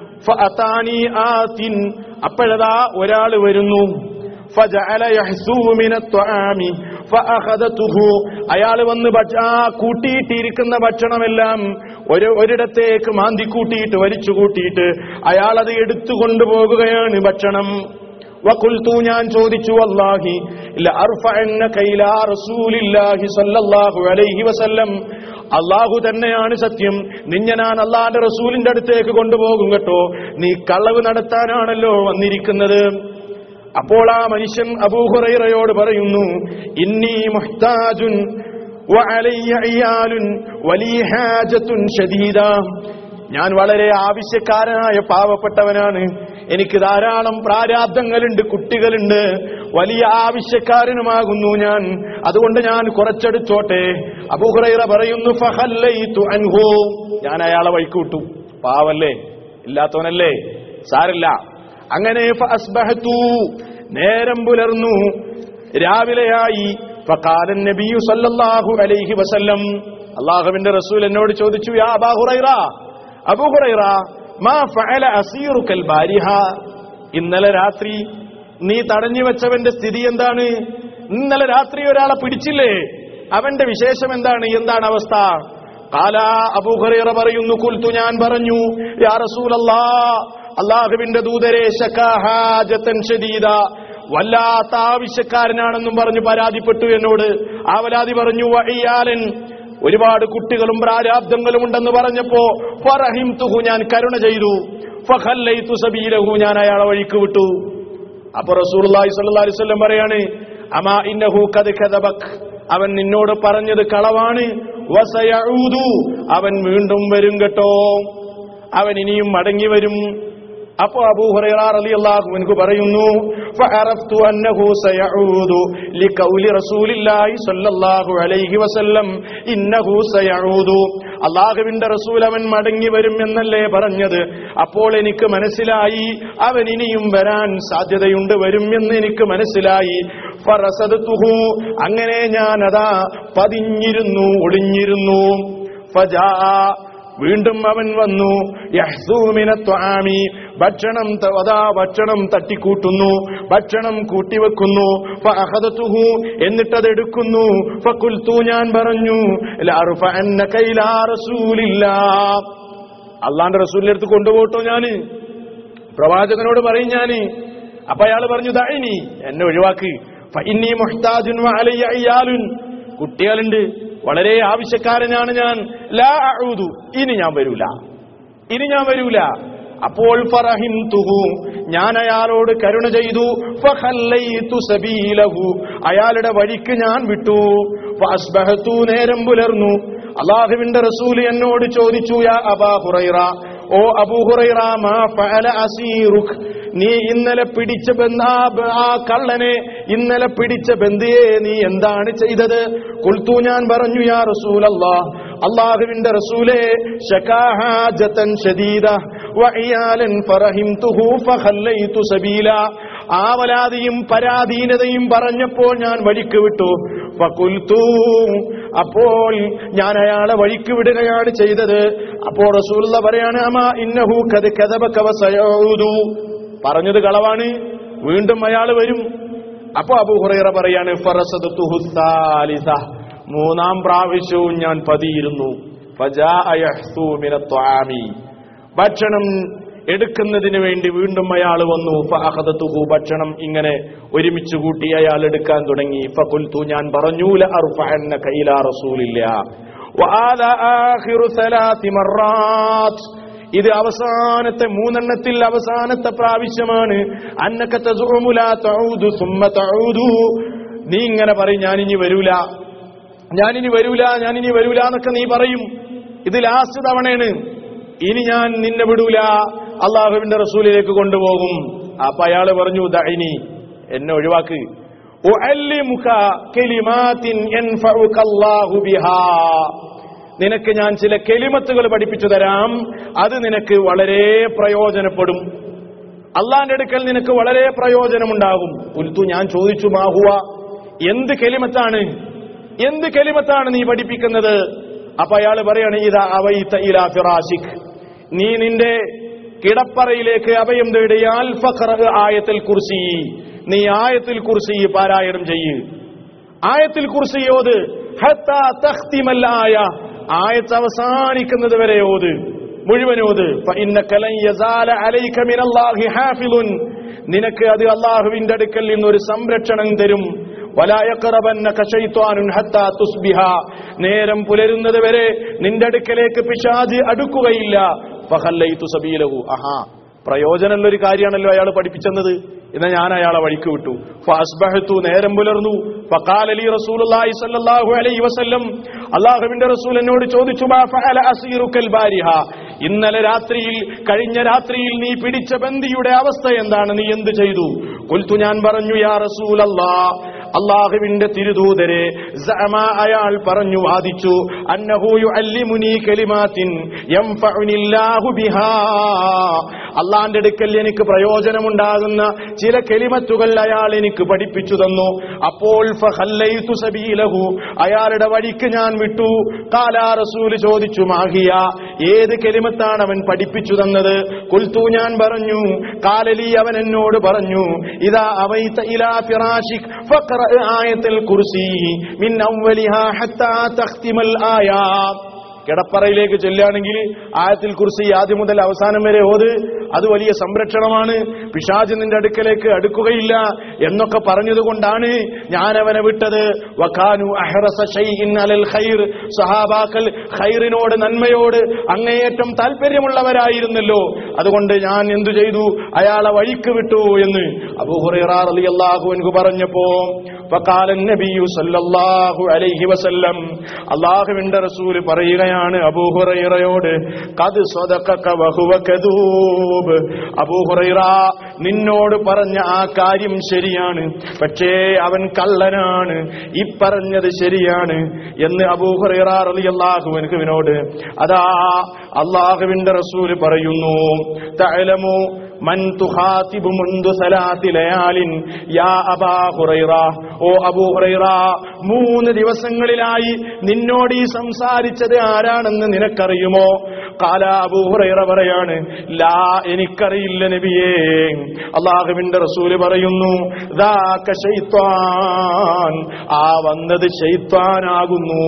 ഫഅതാനി ആതിൻ അപ്പോഴതാ ഒരാൾ വരുന്നു ഫജഅല യഹ്സൂ മിനത്ത്വആമി ഫഅഖദതുഹു അയാൾ വന്ന് ഭക്ഷ- ആ കൂട്ടിയിട്ടിരിക്കുന്ന ഭക്ഷണമെല്ലാം ഒരു ഒരിടത്തേക്ക് മാന്തി കൂട്ടിയിട്ട് വലിച്ചു കൂട്ടിയിട്ട് അയാൾ അത് എടുത്തു കൊണ്ടുപോകുകയാണ് ഭക്ഷണം വഖുൽതു ഞാൻ ചോദിച്ചു അല്ലാഹി ലഅർഫഅന്നക ഇലാ റസൂലില്ലാഹി സ്വല്ലല്ലാഹു അലൈഹി വസല്ലം അള്ളാഹു തന്നെയാണ് സത്യം നിന്നെ ഞാൻ അള്ളാന്റെ റസൂലിന്റെ അടുത്തേക്ക് കൊണ്ടുപോകും കേട്ടോ നീ കളവ് നടത്താനാണല്ലോ വന്നിരിക്കുന്നത് അപ്പോൾ ആ മനുഷ്യൻ അബൂഹുറൈറയോട് പറയുന്നു ഇന്നി മുഹ്താജുൻ വഅലയ്യ ഇയാലുൻ വലിയ ഹാജത്തുൻ ഷദീദ ഞാൻ വളരെ ആവശ്യക്കാരനായ പാവപ്പെട്ടവനാണ് എനിക്ക് ധാരാളം പ്രാരാബ്ദങ്ങളുണ്ട് കുട്ടികളുണ്ട് വലിയ ആവശ്യക്കാരനുമാകുന്നു ഞാൻ അതുകൊണ്ട് ഞാൻ കുറച്ചെടുത്തോട്ടെ അബൂഹുറൈറ പറയുന്നു ഫഹല്ലൈതു അൻഹു ഞാൻ അയാളെ വഴിക്കൂട്ടു പാവല്ലേ ഇല്ലാത്തവനല്ലേ സാരില്ല അങ്ങനെ ഫഅസ്ബഹതു നേരം പുലർന്നു രാവിലെയായി ഫഖാല നബിയു സല്ലല്ലാഹു അലൈഹി വസല്ലം അള്ളാഹുവിന്റെ റസൂൽ എന്നോട് ചോദിച്ചു യാ അബാ ഹുറൈറ അബൂ ഹുറൈറ മാ ഫഅല അസീറുക്കൽ ബാരിഹ ഇന്നലെ രാത്രി നീ തടഞ്ഞു വെച്ചവന്റെ സ്ഥിതി എന്താണ് ഇന്നലെ രാത്രി ഒരാളെ പിടിച്ചില്ലേ അവന്റെ വിശേഷം എന്താണ് എന്താണ് അവസ്ഥ കാല അബൂഹറേറ പറയുന്നു കുൽത്തു ഞാൻ പറഞ്ഞു യാ റസൂലല്ലാ അള്ളാഹുവിന്റെ ദൂതരെ ശകാഹാജത്തൻ ഷദീദ വല്ലാത്ത ആവശ്യക്കാരനാണെന്നും പറഞ്ഞു പരാതിപ്പെട്ടു എന്നോട് ആവലാതി പറഞ്ഞു വഴിയാലൻ ഒരുപാട് കുട്ടികളും പ്രാരാബ്ദങ്ങളും ഉണ്ടെന്ന് പറഞ്ഞപ്പോ ഫറഹിം തുഹു ഞാൻ കരുണ ചെയ്തു ഫഖല്ലൈതു സബീലഹു ഞാൻ അയാളെ വഴിക്ക് വിട്ടു അപ്പൊ റസൂലുള്ളാഹി സ്വല്ലല്ലാഹി അലൈഹി വസല്ലം പറയാണ് അമാ ഇന്നഹു ഖദ് കദബക് അവൻ നിന്നോട് പറഞ്ഞത് കളവാണ് വസയഊദു അവൻ വീണ്ടും വരും കേട്ടോ അവൻ ഇനിയും മടങ്ങി വരും അപ്പോ അബൂ ഹുറൈറ റളിയല്ലാഹു അൻഹു പറയുന്നു ഫഅറഫ്തു അന്നഹു സയഊദു ലിഖൗലി റസൂലില്ലാഹി സ്വല്ലല്ലാഹു അലൈഹി വസല്ലം ഇന്നഹു സയഊദു അല്ലാഹുവിന്റെ റസൂൽ അവൻ മടങ്ങി വരും എന്നല്ലേ പറഞ്ഞത് അപ്പോൾ എനിക്ക് മനസ്സിലായി അവൻ ഇനിയും വരാൻ സാധ്യതയുണ്ട് വരും എന്ന് എനിക്ക് മനസ്സിലായി ഫറസദതുഹു അങ്ങനെ ഞാൻ അതാ പതിഞ്ഞിരുന്നു ഒളിഞ്ഞിരുന്നു ഫജാ വീണ്ടും അവൻ വന്നു യഹ്സൂമിന ത്വാമി ഭക്ഷണം ത- അതാ ഭക്ഷണം തട്ടിക്കൂട്ടുന്നു ഭക്ഷണം കൂട്ടിവെക്കുന്നു ഫഅഖദതുഹു എന്നിട്ടത് എടുക്കുന്നു ഫഖുൽതു ഞാൻ പറഞ്ഞു ലഅർഫഅന്നക ഇലാ റസൂലില്ലാ അള്ളാന്റെ റസൂലിന്റെ അടുത്ത് കൊണ്ടുപോട്ടോ ഞാന് പ്രവാചകനോട് പറയും ഞാന് അപ്പൊ അയാൾ പറഞ്ഞു ദൈനി എന്നെ ഒഴിവാക്ക് ഫഇന്നീ മുഹ്താജുൻ വഅലയ്യ അയ്യാലുൻ കുട്ടികളുണ്ട് വളരെ ആവശ്യക്കാരനാണ് ഞാൻ ലാ അഊദു ഇനി ഞാൻ വരൂല ഇനി ഞാൻ വരൂല അപ്പോൾ ഫറഹിംതുഹു ഞാൻ അയാളോട് കരുണ ചെയ്തു ഫഖല്ലൈതു സബീലഹു അയാളുടെ വഴിക്ക് ഞാൻ വിട്ടു ഫഅസ്ബഹതു നേരം പുലർന്നു അള്ളാഹുവിന്റെ റസൂൽ എന്നോട് ചോദിച്ചു യാ അബാ ഹുറൈറ ഓ അബൂ ഹുറൈറ മാ ഫഅല അസീറുക് നീ ഇന്നലെ പിടിച്ച ബന്ധ ആ ബ- ആ കള്ളനെ ഇന്നലെ പിടിച്ച ബന്ധിയെ നീ എന്താണ് ചെയ്തത് കുൽത്തു ഞാൻ പറഞ്ഞു യാ റസൂലല്ലാ അള്ളാഹുവിന്റെ റസൂലേ ശകാഹാജതൻ ഷദീദ വഇയാലൻ ഫറഹിംതുഹു ഫഖല്ലൈതു സബീല ആവലാതിയും പരാധീനതയും പറഞ്ഞപ്പോൾ ഞാൻ വഴിക്ക് വിട്ടു ഫകുൽത്തു അപ്പോൾ ഞാൻ അയാളെ വഴിക്ക് വിടുകയാണ് ചെയ്തത് അപ്പോൾ റസൂലുള്ള പറയാണ് അമാ ഇന്നഹു കത് കഥബക വസയഊദു പറഞ്ഞത് കളവാണ് വീണ്ടും അയാൾ വരും അപ്പൊ അബൂ ഹുറൈറ പറയാണ് ഫറസദതുഹു സാലിസ മൂന്നാം പ്രാവശ്യവും ഞാൻ പതിയിരുന്നു ഫജാഅ യഹ്സു മിനത് ത്വാമി ഭക്ഷണം എടുക്കുന്നതിന് വേണ്ടി വീണ്ടും അയാൾ വന്നു ഫഅഖദതുഹു ഭക്ഷണം ഇങ്ങനെ ഒരുമിച്ച് കൂട്ടി അയാൾ എടുക്കാൻ തുടങ്ങി ഫഖുൽതു ഞാൻ പറഞ്ഞു ല അർഫഅന്ന കൈലാ റസൂലില്ലാ വആല ആഖിറു സലാത്തി മറാത്ത് ഇത് അവസാനത്തെ മൂന്നെണ്ണത്തിൽ അവസാനത്തെ പ്രാവശ്യമാണ് അന്നക തസുഉമു ലാ തഊദു സുമ്മ തഊദു നീ ഇങ്ങനെ പറയും ഞാനിനി വരൂല ഞാനിനി വരൂല ഞാനിനി വരൂല എന്നൊക്കെ നീ പറയും ഇത് ലാസ്റ്റ് തവണയാണ് ഇനി ഞാൻ നിന്നെ വിടൂല അള്ളാഹുവിന്റെ റസൂലിലേക്ക് കൊണ്ടുപോകും അപ്പൊ അയാള് പറഞ്ഞു ദൈനി എന്നെ ഒഴിവാക്ക് ഉഅല്ലിമുക കലിമാത്തിൻ യൻഫഉക അല്ലാഹു ബിഹാ നിനക്ക് ഞാൻ ചില കെലിമത്തുകൾ പഠിപ്പിച്ചു തരാം അത് നിനക്ക് വളരെ പ്രയോജനപ്പെടും അള്ളാന്റെ അടുക്കൽ നിനക്ക് വളരെ പ്രയോജനമുണ്ടാകും ഉൽത്തു ഞാൻ ചോദിച്ചു മാഹുവ എന്ത് കെലിമത്താണ് എന്ത് കെലിമത്താണ് നീ പഠിപ്പിക്കുന്നത് അപ്പൊ അയാൾ പറയാണ് ഇതാ അവൈത്ത ഇലാ ഫിറാശിക് നീ നിന്റെ കിടപ്പറയിലേക്ക് അഭയം തേടിയാൽ ഫഖറ ആയത്തിൽ കുർസി നീ ആയത്തിൽ കുർസി പാരായണം ചെയ്യ് ആയത്തിൽ കുറിച്ച് ഓത് ഹത്താ തഖ്തിമൽ ആയ ആയത്ത് അവസാനിക്കുന്നത് വരെ ഓത് മുഴുവൻ ഓത് ഫഇന്നക ലൻ യസാല അലൈക മിനല്ലാഹി ഹാഫിളുൻ നിനക്ക് അത് അള്ളാഹുവിന്റെ അടുക്കൽ നിന്ന് ഒരു സംരക്ഷണം തരും വലാ യഖറബന്നക ശൈത്വാനുൻ ഹത്താ തുസ്ബിഹ നേരം പുലരുന്നത് വരെ നിന്റെ അടുക്കലേക്ക് പിശാജ് അടുക്കുകയില്ല ഫഖല്ലൈതു സബീലഹു ആഹാ പ്രയോജനമുള്ള ഒരു കാര്യമാണല്ലോ അയാൾ പഠിപ്പിച്ചെന്നത് എന്നാ ഞാൻ അയാളെ വഴിക്ക് വിട്ടു ഫഅസ്ബഹത്തു നേരം പുലർന്നു ഫഖാല ലി റസൂലുള്ളാഹി സ്വല്ലല്ലാഹു അലൈഹി വസല്ലം അല്ലാഹുവിന്റെ റസൂൽ എന്നോട് ചോദിച്ചു മാ ഫഅല അസീറുക്കൽ ബാരിഹ ഇന്നലെ രാത്രിയിൽ കഴിഞ്ഞ രാത്രിയിൽ നീ പിടിച്ച ബന്ദിയുടെ അവസ്ഥ എന്താണ് നീ എന്ത് ചെയ്തു കുൽത്തു ഞാൻ പറഞ്ഞു യാ റസൂലല്ലാ അള്ളാഹുവിന്റെ തിരുദൂതരെ സഅമ അയാൾ പറഞ്ഞു വാദിച്ചു അന്നഹു യുഅല്ലിമുനി കലിമാത്തിൻ യൻഫഉനില്ലാഹു ബിഹാ അള്ളാന്റെ അടുക്കൽ എനിക്ക് പ്രയോജനമുണ്ടാകുന്ന ചില കെലിമത്തുകൾ അയാൾ എനിക്ക് പഠിപ്പിച്ചു തന്നു അപ്പോൾ ഫഖല്ലൈതു സബീലഹു അയാളുടെ വഴിക്ക് ഞാൻ വിട്ടു കാലാ റസൂൽ ചോദിച്ചു മാഹിയ ഏത് കെലിമത്താണ് അവൻ പഠിപ്പിച്ചു തന്നത് കുൽത്തു ഞാൻ പറഞ്ഞു കാലലി അവൻ എന്നോട് പറഞ്ഞു ഇതാ അവൈത ഇലാ ഫിറാഷിക് ഫഖറ فاقرأ آية الكرسي من أولها حتى تختم الآية കിടപ്പറയിലേക്ക് ചെല്ലുകയാണെങ്കിൽ ആയത്തിൽ കുറിച്ച് ആദ്യം മുതൽ അവസാനം വരെ ഓത് അത് വലിയ സംരക്ഷണമാണ് പിശാജ് നിന്റെ അടുക്കലേക്ക് അടുക്കുകയില്ല എന്നൊക്കെ പറഞ്ഞതുകൊണ്ടാണ് ഞാൻ അവനെ വിട്ടത് വഖാനു അഹ്റസ ശൈഇൻ അലൽ ഖൈർ സഹാബാക്കൾ ഖൈറിനോട് നന്മയോട് അങ്ങേയറ്റം താല്പര്യമുള്ളവരായിരുന്നല്ലോ അതുകൊണ്ട് ഞാൻ എന്തു ചെയ്തു അയാളെ വഴിക്ക് വിട്ടു എന്ന് അബൂ ഹുറൈറ റളിയല്ലാഹു അൻഹു പറഞ്ഞപ്പോ فقال النبي صلى الله عليه وسلم അള്ളാഹുവിന്റെ റസൂൽ പറയുകയാണ് അബൂ ഹുറൈറയോട് കത് സ്വതക്ക വഹുവ കദൂബ് അബൂ ഹുറൈറ നിന്നോട് പറഞ്ഞ ആ കാര്യം ശരിയാണ് പക്ഷേ അവൻ കള്ളനാണ് ഈ പറഞ്ഞത് ശരിയാണ് എന്ന് അബൂ ഹുറൈറ റളിയല്ലാഹു അൻഹുവിനോട് അതാ അള്ളാഹുവിന്റെ റസൂൽ പറയുന്നു തഅലമു മൻ തുഖാതിബു മുൻദു സലാത്തി ലയാലിൻ യാ അബാ ഹുറൈറ ഓ അബൂ ഹുറൈറ മൂന്ന് ദിവസങ്ങളിലായി നിന്നോട് ഈ സംസാരിച്ചത് ആരാണെന്ന് നിനക്കറിയുമോ കാല അബൂ ഹുറൈറ പറയാണ് ലാ എനിക്കറിയില്ല നബിയേ അള്ളാഹുവിന്റെ റസൂല് പറയുന്നു ദാക ശൈത്വാൻ ആ വന്നത് ശൈത്വാനാകുന്നു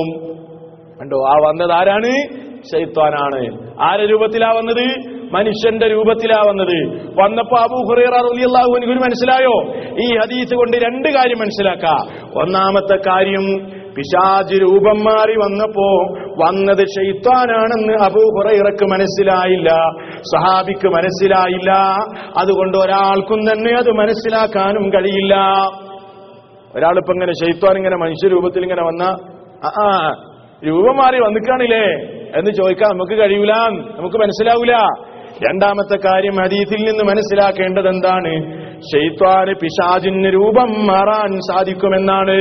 കണ്ടോ ആ വന്നത് ആരാണ് ശൈത്വാനാണ് ആരെ രൂപത്തിലാ വന്നത് മനുഷ്യന്റെ രൂപത്തിലാ വന്നത് വന്നപ്പോ അബൂ ഹുറൈറ റളിയല്ലാഹു അൻഹു മനസ്സിലായോ ഈ ഹദീസ് കൊണ്ട് രണ്ട് കാര്യം മനസ്സിലാക്ക ഒന്നാമത്തെ കാര്യം പിശാജ് രൂപം മാറി വന്നപ്പോ വന്നത് ഷെയ്ത്താനാണെന്ന് അബൂ ഹുറൈറക്ക് മനസ്സിലായില്ല സഹാബിക്ക് മനസ്സിലായില്ല അതുകൊണ്ട് ഒരാൾക്കും തന്നെ അത് മനസ്സിലാക്കാനും കഴിയില്ല ഒരാളിപ്പോ ഇങ്ങനെ ഷെയ്ത്താൻ ഇങ്ങനെ മനുഷ്യരൂപത്തിൽ ഇങ്ങനെ വന്ന ആ ആ, രൂപം മാറി വന്നിക്കാണില്ലേ എന്ന് ചോദിക്കാൻ നമുക്ക് കഴിയൂല നമുക്ക് മനസ്സിലാവൂല രണ്ടാമത്തെ കാര്യം ഹദീസിൽ നിന്ന് മനസ്സിലാക്കേണ്ടത് എന്താണ് ഷെയ്ത്വാന് പിശാജിന് രൂപം മാറാൻ സാധിക്കുമെന്നാണ്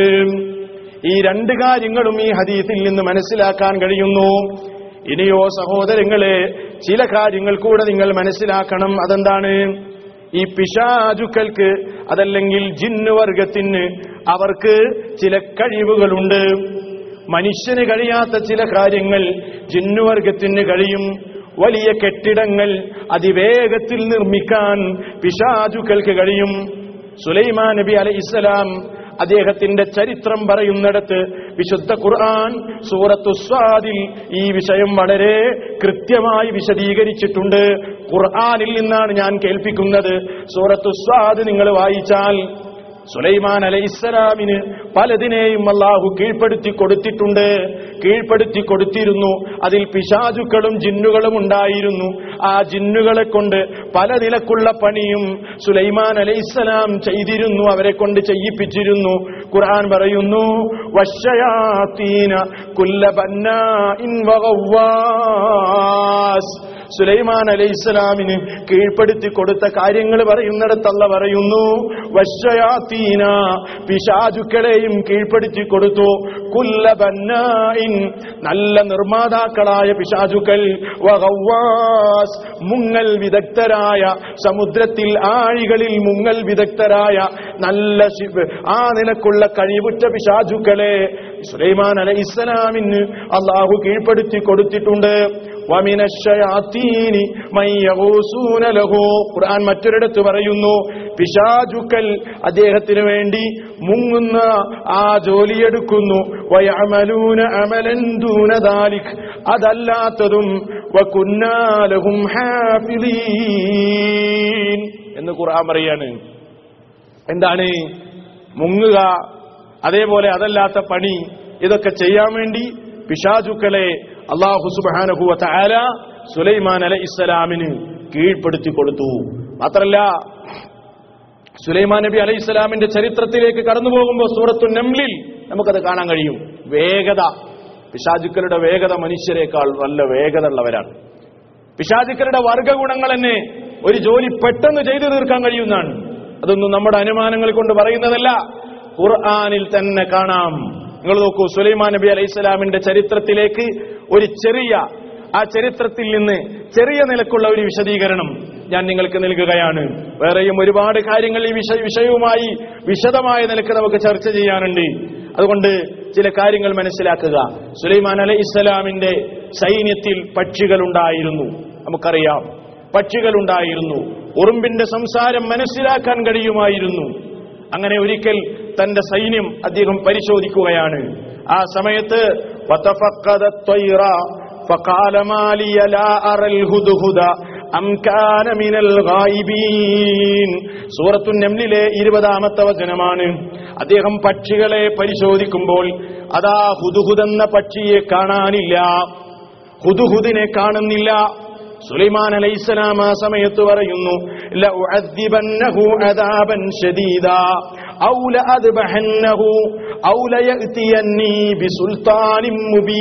ഈ രണ്ട് കാര്യങ്ങളും ഈ ഹദീസിൽ നിന്ന് മനസ്സിലാക്കാൻ കഴിയുന്നു ഇനിയോ സഹോദരങ്ങളെ ചില കാര്യങ്ങൾ കൂടെ നിങ്ങൾ മനസ്സിലാക്കണം അതെന്താണ് ഈ പിശാചുക്കൾക്ക് അതല്ലെങ്കിൽ ജിന്നുവർഗത്തിന് അവർക്ക് ചില കഴിവുകളുണ്ട് മനുഷ്യന് കഴിയാത്ത ചില കാര്യങ്ങൾ ജിന്നുവർഗത്തിന് കഴിയും വലിയ കെട്ടിടങ്ങൾ അതിവേഗത്തിൽ നിർമ്മിക്കാൻ പിശാചുക്കൾക്ക് കഴിയും സുലൈമാൻ നബി അലൈഹി ഇസ്ലാം അദ്ദേഹത്തിന്റെ ചരിത്രം പറയുന്നിടത്ത് വിശുദ്ധ ഖുർആൻ സൂറത്തു സ്വാദിൽ ഈ വിഷയം വളരെ കൃത്യമായി വിശദീകരിച്ചിട്ടുണ്ട് ഖുർആനിൽ നിന്നാണ് ഞാൻ കേൾപ്പിക്കുന്നത് സൂറത്തു സ്വാദ് നിങ്ങൾ വായിച്ചാൽ സുലൈമാൻ അലൈഹിസ്സലാമിന് പലതിനെയും അള്ളാഹു കീഴ്പ്പെടുത്തി കൊടുത്തിട്ടുണ്ട് കീഴ്പ്പെടുത്തി കൊടുത്തിരുന്നു അതിൽ പിശാചുക്കളും ജിന്നുകളും ഉണ്ടായിരുന്നു ആ ജിന്നുകളെ കൊണ്ട് പല നിലക്കുള്ള പണിയും സുലൈമാൻ അലൈഹിസ്സലാം ചെയ്തിരുന്നു അവരെ കൊണ്ട് ചെയ്യിപ്പിച്ചിരുന്നു ഖുർആൻ പറയുന്നു വശയാത്തീന കുല്ലബന്നാഇൻ വഗവ്വാസ് സുലൈമാൻ അലൈഹിസ്സലാമിന് കീഴ്പ്പെടുത്തി കൊടുത്ത കാര്യങ്ങൾ പറയുന്നിടത്തല്ല പറയുന്നു വശയാത്തീന പിശാചുക്കളെയും കീഴ്പ്പെടുത്തി കൊടുത്തു കുല്ലബന്നായിൻ നല്ല നിർമ്മാതാക്കളായ പിശാചുക്കൾ വഗവ്വാസ് മുങ്ങൽ വിദഗ്ധരായ സമുദ്രത്തിൽ ആഴികളിൽ മുങ്ങൽ വിദഗ്ധരായ നല്ല ശിവ- ആ നിലക്കുള്ള കഴിവുറ്റ പിശാചുക്കളെ സുലൈമാൻ അലൈഹിസ്സലാമിന് അള്ളാഹു കീഴ്പ്പെടുത്തി കൊടുത്തിട്ടുണ്ട് വമിന ശയാത്തീനി മൻ യഗൂസൂന ലഹു ഖുർആൻ മറ്റൊരിടത്ത് പറയുന്നു പിശാചുക്കൽ അദ്ദേഹത്തിന് വേണ്ടി മുങ്ങുന്ന ആ ജോലിയെടുക്കുന്നു വയഅമലൂന അമലൻ ദൂന ദാലിക് അതല്ലാത്തതും വകുന്നാ ലഹും ഹാഫിളീൻ എന്ന് ഖുർആൻ പറയാണ് എന്താണ് മുങ്ങുക അതേപോലെ അതല്ലാത്ത പണി ഇതൊക്കെ ചെയ്യാൻ വേണ്ടി പിശാചുക്കളെ അള്ളാഹു സുബാനഹുവ തആല സുലൈമാൻ അല ഇസ്ലാമിന് കീഴ്പ്പെടുത്തി കൊടുത്തു മാത്രല്ല സുലൈമാൻ നബി അലൈഹി ഇസ്ലാമിന്റെ ചരിത്രത്തിലേക്ക് കടന്നു പോകുമ്പോൾ സൂറത്തു നംലിൽ നമുക്കത് കാണാൻ കഴിയും വേഗത പിശാചുക്കളുടെ വേഗത മനുഷ്യരെക്കാൾ നല്ല വേഗത ഉള്ളവരാണ് പിശാചുക്കളുടെ വർഗഗുണങ്ങൾ തന്നെ ഒരു ജോലി പെട്ടെന്ന് ചെയ്തു തീർക്കാൻ കഴിയുന്നതാണ് അതൊന്നും നമ്മുടെ അനുമാനങ്ങൾ കൊണ്ട് പറയുന്നതല്ല ഖുർആനിൽ തന്നെ കാണാം നിങ്ങൾ നോക്കൂ സുലൈമാൻ നബി അലൈഹി സ്വലാമിന്റെ ചരിത്രത്തിലേക്ക് ഒരു ചെറിയ ആ ചരിത്രത്തിൽ നിന്ന് ചെറിയ നിലക്കുള്ള ഒരു വിശദീകരണം ഞാൻ നിങ്ങൾക്ക് നൽകുകയാണ് വേറെയും ഒരുപാട് കാര്യങ്ങൾ ഈ വിഷയ വിഷയവുമായി വിശദമായ നിലക്ക് നമുക്ക് ചർച്ച ചെയ്യാനുണ്ട് അതുകൊണ്ട് ചില കാര്യങ്ങൾ മനസ്സിലാക്കുക സുലൈമാൻ അലൈഹി ഇസ്ലാമിന്റെ സൈന്യത്തിൽ പക്ഷികളുണ്ടായിരുന്നു നമുക്കറിയാം പക്ഷികളുണ്ടായിരുന്നു ഉറുമ്പിന്റെ സംസാരം മനസ്സിലാക്കാൻ കഴിയുമായിരുന്നു അങ്ങനെ ഒരിക്കൽ തന്റെ സൈന്യം അദ്ദേഹം പരിശോധിക്കുകയാണ് ആ സമയത്ത് وتفقد الطير فقال ما لي لا أرى الهدهد أم كان من الغائبين സൂറത്തു നെമ്ലിലെ ഇരുപതാമത്തെ വചനമാണ് അദ്ദേഹം പക്ഷികളെ പരിശോധിക്കുമ്പോൾ അതാ ഹുദുഹുദ് എന്ന പക്ഷിയെ കാണാനില്ല ഹുദുഹുദിനെ കാണുന്നില്ല സുലൈമാൻ അലൈഹിസ്സലാം ആ സമയത്ത് പറയുന്നു ലഉഅദ്ദിബന്നഹു അദാബൻ ശദീദാ ഔ ലഅദ്ബഹന്നഹു ഔ ലയഅതിയന്നി ബിസുൽത്താനിൻ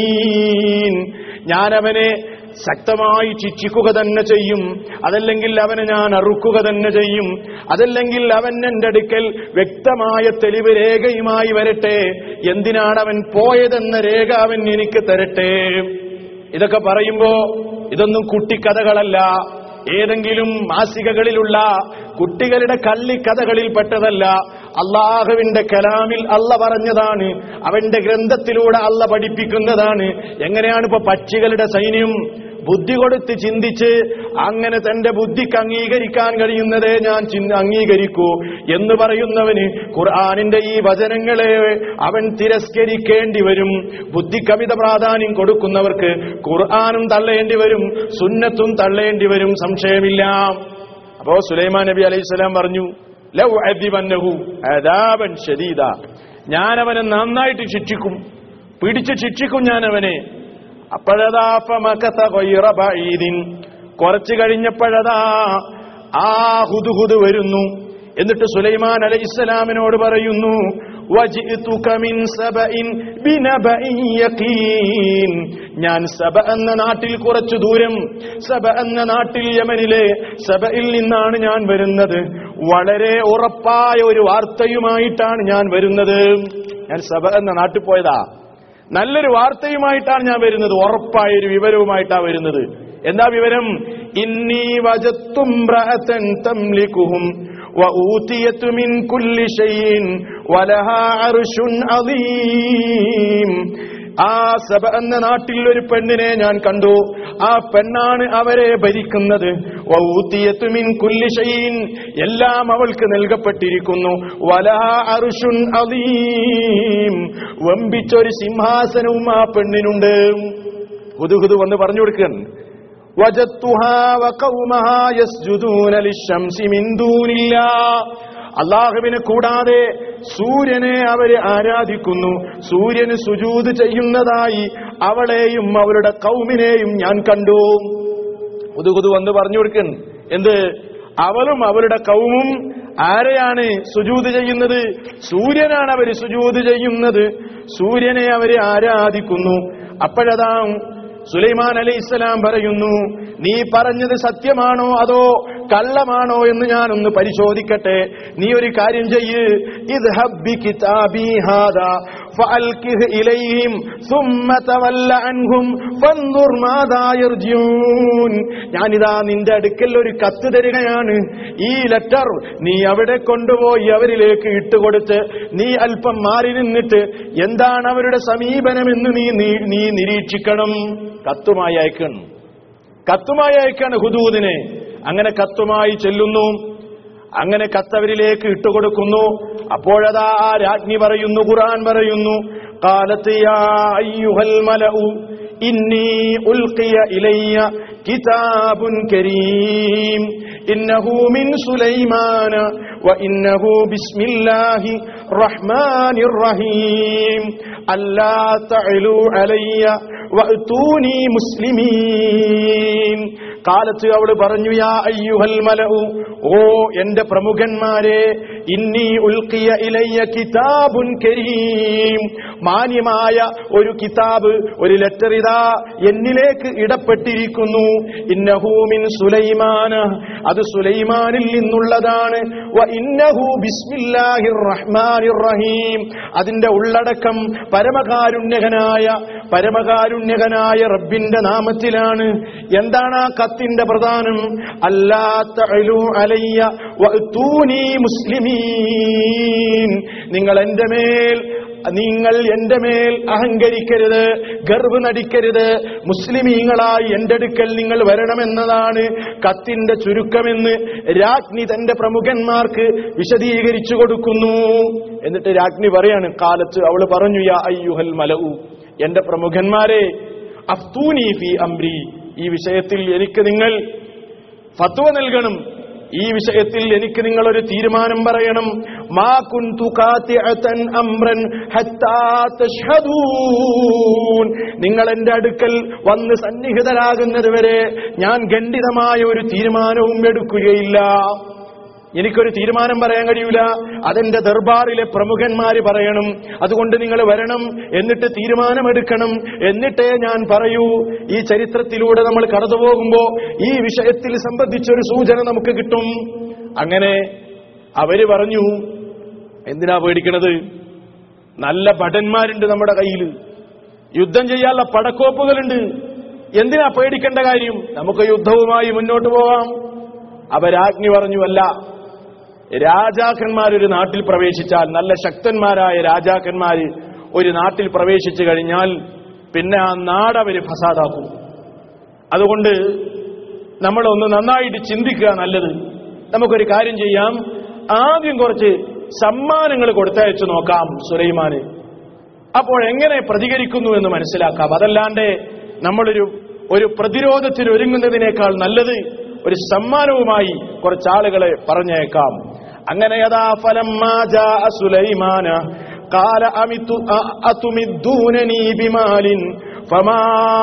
മുബീൻ ഞാൻ അവനെ ശക്തമായി ശിക്ഷിക്കുക തന്നെ ചെയ്യും അതല്ലെങ്കിൽ അവനെ ഞാൻ അറുക്കുക തന്നെ ചെയ്യും അതല്ലെങ്കിൽ അവൻ എന്റെ അടുക്കൽ വ്യക്തമായ തെളിവ് രേഖയുമായി വരട്ടെ എന്തിനാണ് അവൻ പോയതെന്ന രേഖ അവൻ എനിക്ക് തരട്ടെ ഇതൊക്കെ പറയുമ്പോ ഇതൊന്നും കുട്ടിക്കഥകളല്ല ഏതെങ്കിലും മാസികകളിലുള്ള കുട്ടികളുടെ കള്ളിക്കഥകളിൽ പെട്ടതല്ല അള്ളാഹുവിന്റെ കലാമിൽ അല്ല പറഞ്ഞതാണ് അവന്റെ ഗ്രന്ഥത്തിലൂടെ അല്ല പഠിപ്പിക്കുന്നതാണ് എങ്ങനെയാണ് ഇപ്പൊ പക്ഷികളുടെ സൈന്യം ബുദ്ധി കൊടുത്ത് ചിന്തിച്ച് അങ്ങനെ തന്റെ ബുദ്ധിക്ക് അംഗീകരിക്കാൻ കഴിയുന്നതേ ഞാൻ ചിന്ത- അംഗീകരിക്കൂ എന്ന് പറയുന്നവന് ഖുർആാനിന്റെ ഈ വചനങ്ങളെ അവൻ തിരസ്കരിക്കേണ്ടി വരും ബുദ്ധിക്കമിത പ്രാധാന്യം കൊടുക്കുന്നവർക്ക് ഖുർആാനും തള്ളേണ്ടി വരും സുന്നത്തും തള്ളേണ്ടി വരും സംശയമില്ല അപ്പോ സുലൈമാൻ നബി അലൈഹി സ്വലാം പറഞ്ഞു ലൗ അദിബന്നഹു അദാബൻ ശദീദ ഞാൻ അവനെ നന്നായിട്ട് ശിക്ഷിക്കും പിടിച്ച് ശിക്ഷിക്കും ഞാൻ അവനെ അപ്പോഴതാ ഫമകത ഗൈറ ബഈദിൻ കുറച്ചു കഴിഞ്ഞപ്പോഴതാ ആ ഹുദുഹുദ് വരുന്നു എന്നിട്ട് സുലൈമാൻ അലൈഹിസ്സലാമിനോട് പറയുന്നു വജിഅ്തുക മിൻ സബഇൻ ബിനബഇൻ യഖീൻ ഞാൻ സബ എന്ന നാട്ടിൽ കുറച്ചു ദൂരം സബ എന്ന നാട്ടിൽ യമനിലെ സബയിൽ നിന്നാണ് ഞാൻ വരുന്നത് വളരെ ഉറപ്പായ ഒരു വാർത്തയുമായിട്ടാണ് ഞാൻ വരുന്നത് ഞാൻ സബ എന്ന നാട്ടിൽ പോയതാ നല്ലൊരു വാർത്തയുമായിട്ടാണ് ഞാൻ വരുന്നത് ഉറപ്പായ ഒരു വിവരവുമായിട്ടാണ് വരുന്നത് എന്താ വിവരം ഇന്നി വജത്തും തംലിക്കുഹും وأوتيت من كل شيء ولها عرش عظيم ആ സഭ എന്ന നാട്ടിൽ ഒരു പെണ്ണിനെ ഞാൻ കണ്ടു ആ പെണ്ണാണ് അവരെ ഭരിക്കുന്നത് വൗത്തിയത്തു മിൻ കുല്ലി ഷൈഇൻ എല്ലാം അവൾക്ക് നൽകപ്പെട്ടിരിക്കുന്നു വലഹ അറുഷുൻ അലീം വമ്പിച്ചൊരു സിംഹാസനവും ആ പെണ്ണിനുണ്ട് ഹുദുഹുദു വന്ന് പറഞ്ഞു കൊടുക്കാൻ وجدتها وقومها يسجدون للشمس من دون الله അള്ളാഹുവിനെ കൂടാതെ സൂര്യനെ അവര് ആരാധിക്കുന്നു സൂര്യന് സുജൂത് ചെയ്യുന്നതായി അവളെയും അവരുടെ കൗമിനെയും ഞാൻ കണ്ടു ഉതുകുതു വന്ന് പറഞ്ഞു കൊടുക്കൻ എന്ത് അവളും അവരുടെ കൗമും ആരെയാണ് സുജൂത് ചെയ്യുന്നത് സൂര്യനാണ് അവര് സുജൂത് ചെയ്യുന്നത് സൂര്യനെ അവര് ആരാധിക്കുന്നു അപ്പോഴതാ സുലൈമാൻ അലൈഹി ഇസ്ലാം പറയുന്നു നീ പറഞ്ഞത് സത്യമാണോ അതോ കള്ളമാണോ എന്ന് ഞാനൊന്ന് പരിശോധിക്കട്ടെ നീ ഒരു കാര്യം ചെയ്യ് ഇത് ഹബ്ബി കിതാബി ഹാദാ فألقه إليهم ثم تول عنهم فانظر ماذا يرجعون ഞാനിതാ നിന്റെ അടുക്കൽ ഒരു കത്ത് തരികയാണ് ഈ ലെറ്റർ നീ അവിടെ കൊണ്ടുപോയി അവരിലേക്ക് ഇട്ടുകൊടുത്ത് നീ അല്പം മാറി നിന്നിട്ട് എന്താണ് അവരുടെ സമീപനമെന്ന് നീ നീ- നീ നിരീക്ഷിക്കണം കത്തുമായി അയക്കണം കത്തുമായി അയക്കാണ് ഹുദൂദിനെ അങ്ങനെ കത്തുമായി ചെല്ലുന്നു അങ്ങനെ കത്തവരിലേക്ക് ഇട്ടുകൊടുക്കുന്നു അപ്പോഴതാ ആ രാജ്ഞി പറയുന്നു ഖുർആൻ പറയുന്നു കാലത്ത് യാ അയ്യുഹൽ മലഉ ഇന്നി ഉൽഖിയ ഇലയ്യ കിതാബുൻ കരീം ഇന്നഹു മിൻ സുലൈമാന وإنه بسم الله الرحمن الرحيم ألا تعلوا علي وأتوني مسلمين കാലത്ത് അവള് പറഞ്ഞു യാ അയ്യുഹൽ മലഉ ഓ എന്റെ പ്രമുഖന്മാരെ ഇന്നി ഉൽക്കിയ ഇലയ്യ കിതാബുൻ കരീം മാന്യമായ ഒരു കിതാബ് ഒരു ലെറ്റർ ഇതാ എന്നിലേക്ക് ഇടപ്പെട്ടിരിക്കുന്നു ഇന്നഹു മിൻ സുലൈമാന അത് സുലൈമാനിൽ നിന്നുള്ളതാണ് വ ഇന്നഹു ബിസ്മില്ലാഹിർ റഹ്മാനിർ റഹീം അതിന്റെ ഉള്ളടക്കം പരമകാരുണ്യകനായ പരമകാരുണ്യകനായ റബ്ബിന്റെ നാമത്തിലാണ് എന്താണ് ആ കത്തിന്റെ പ്രധാനം അല്ലാത്ത അലയ്യ വഅ്തൂനി മുസ്ലിമീൻ നിങ്ങൾ എന്റെ മേൽ നിങ്ങൾ എന്റെ മേൽ അഹങ്കരിക്കരുത് ഗർവ് നടിക്കരുത് മുസ്ലിമീങ്ങളായി എന്റെ അടുക്കൽ നിങ്ങൾ വരണമെന്നതാണ് കത്തിന്റെ ചുരുക്കമെന്ന് രാജ്ഞി തന്റെ പ്രമുഖന്മാർക്ക് വിശദീകരിച്ചു കൊടുക്കുന്നു എന്നിട്ട് രാജ്ഞി പറയാണ് കാലത്ത് അവള് പറഞ്ഞു യാ അയ്യുഹൽ മലഉ എന്റെ പ്രമുഖന്മാരെ അഫ്തൂനി ഫി അംരി ഈ വിഷയത്തിൽ എനിക്ക് നിങ്ങൾ ഫത്വ നൽകണം ഈ വിഷയത്തിൽ എനിക്ക് നിങ്ങൾ ഒരു തീരുമാനം പറയണം മാ കുന്തു ഖാതിഅതൻ അംറൻ ഹത്താ തഷ്ഹദൂൻ നിങ്ങൾ എന്റെ അടുക്കൽ വന്ന് സന്നിഹിതരാകുന്നത് വരെ ഞാൻ ഖണ്ഡിതമായ ഒരു തീരുമാനവും എടുക്കുകയില്ല എനിക്കൊരു തീരുമാനം പറയാൻ കഴിയൂല അതെന്റെ ദർബാറിലെ പ്രമുഖന്മാര് പറയണം അതുകൊണ്ട് നിങ്ങൾ വരണം എന്നിട്ട് തീരുമാനമെടുക്കണം എന്നിട്ടേ ഞാൻ പറയൂ ഈ ചരിത്രത്തിലൂടെ നമ്മൾ കടന്നു പോകുമ്പോ ഈ വിഷയത്തിൽ സംബന്ധിച്ചൊരു സൂചന നമുക്ക് കിട്ടും അങ്ങനെ അവര് പറഞ്ഞു എന്തിനാ പേടിക്കണത് നല്ല ഭടന്മാരുണ്ട് നമ്മുടെ കയ്യിൽ യുദ്ധം ചെയ്യാനുള്ള പടക്കോപ്പുകളുണ്ട് എന്തിനാ പേടിക്കേണ്ട കാര്യം നമുക്ക് യുദ്ധവുമായി മുന്നോട്ട് പോവാം അവരാജ്ഞി പറഞ്ഞു അല്ല രാജാക്കന്മാരൊരു നാട്ടിൽ പ്രവേശിച്ചാൽ നല്ല ശക്തന്മാരായ രാജാക്കന്മാര് ഒരു നാട്ടിൽ പ്രവേശിച്ചു കഴിഞ്ഞാൽ പിന്നെ ആ നാട് അവര് ഫസാദാക്കും അതുകൊണ്ട് നമ്മളൊന്ന് നന്നായിട്ട് ചിന്തിക്കുക നല്ലത് നമുക്കൊരു കാര്യം ചെയ്യാം ആദ്യം കുറച്ച് സമ്മാനങ്ങൾ കൊടുത്തയച്ചു നോക്കാം സുലൈമാന് അപ്പോൾ എങ്ങനെ പ്രതികരിക്കുന്നു എന്ന് മനസ്സിലാക്കാം അതല്ലാണ്ട് നമ്മളൊരു ഒരു പ്രതിരോധത്തിന് ഒരുങ്ങുന്നതിനേക്കാൾ നല്ലത് ഒരു സമ്മാനവുമായി കുറച്ച് ആളുകളെ പറഞ്ഞേക്കാം അങ്ങനെ യഥാ ഫലം സുലൈമാന കാല അമിത്തു അതുമിദ്ദൂനനി ബിമാലിൻ فما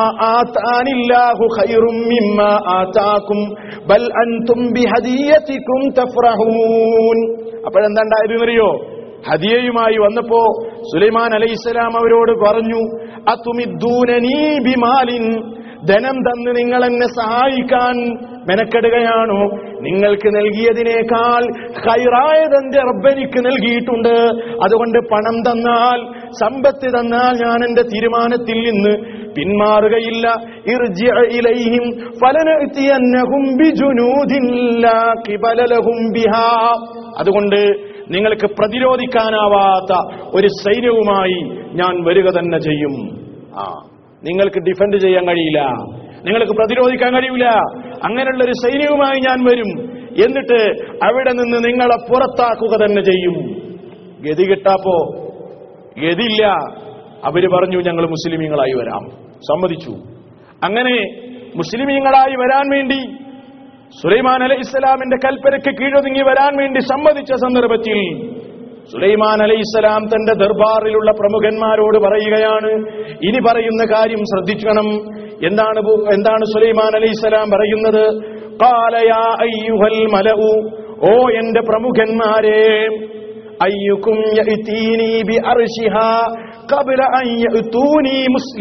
آتاني الله خير مما آتاكم بل أنتم بهديتكم تفرحون അപ്പോഴെന്താണ്ടായിരുന്നറിയോ ഹദിയയുമായി വന്നപ്പോ സുലൈമാൻ അലൈഹിസ്സലാം അവരോട് പറഞ്ഞു അത്തുമിദ്ദൂനനീ ബിമാലിൻ ധനം തന്ന് നിങ്ങൾ എന്നെ സഹായിക്കാൻ മെനക്കെടുകയാണോ നിങ്ങൾക്ക് നൽകിയതിനേക്കാൾ ഹൈറായതെന്റെ റബ്ബനിക്ക് നൽകിയിട്ടുണ്ട് അതുകൊണ്ട് പണം തന്നാൽ സമ്പത്ത് തന്നാൽ ഞാൻ എന്റെ തീരുമാനത്തിൽ നിന്ന് പിന്മാറുകയില്ല ഇർജിഅ ഇലൈഹിം ഫലനഅതിയന്നഹും ബിജുനൂദിൻ ലാ ഖിബല ലഹും ബിഹാ അതുകൊണ്ട് നിങ്ങൾക്ക് പ്രതിരോധിക്കാനാവാത്ത ഒരു സൈന്യവുമായി ഞാൻ വരിക തന്നെ ചെയ്യും ആ നിങ്ങൾക്ക് ഡിഫെൻഡ് ചെയ്യാൻ കഴിയില്ല നിങ്ങൾക്ക് പ്രതിരോധിക്കാൻ കഴിയില്ല അങ്ങനെയുള്ള ഒരു സൈന്യവുമായി ഞാൻ വരും എന്നിട്ട് അവിടെ നിന്ന് നിങ്ങളെ പുറത്താക്കുക തന്നെ ചെയ്യും ഗതി കിട്ടാപ്പോ ഗതിയില്ല അവര് പറഞ്ഞു ഞങ്ങൾ മുസ്ലിമീങ്ങളായി വരാം സമ്മതിച്ചു അങ്ങനെ മുസ്ലിമീങ്ങളായി വരാൻ വേണ്ടി സുലൈമാൻ അലൈഹി ഇസ്ലാമിന്റെ കൽപ്പനയ്ക്ക് കീഴൊതുങ്ങി വരാൻ വേണ്ടി സമ്മതിച്ച സന്ദർഭത്തിൽ സുലൈമാൻ അലൈഹി ഇസ്ലാം തന്റെ ദർബാറിലുള്ള പ്രമുഖന്മാരോട് പറയുകയാണ് ഇനി പറയുന്ന കാര്യം ശ്രദ്ധിക്കണം എന്താണ് ബു- എന്താണ് സുലൈമാൻ അലൈഹി ഇസ്ലാം പറയുന്നത് "ഖാല യാ അയ്യുഹൽ മലഉ ഓ എന്റെ പ്രമുഖന്മാരെ അയ്യുക്കും യഅ്തീനി ബിഅർശിഹാ ഖബ്ല അൻ യഅ്തൂനി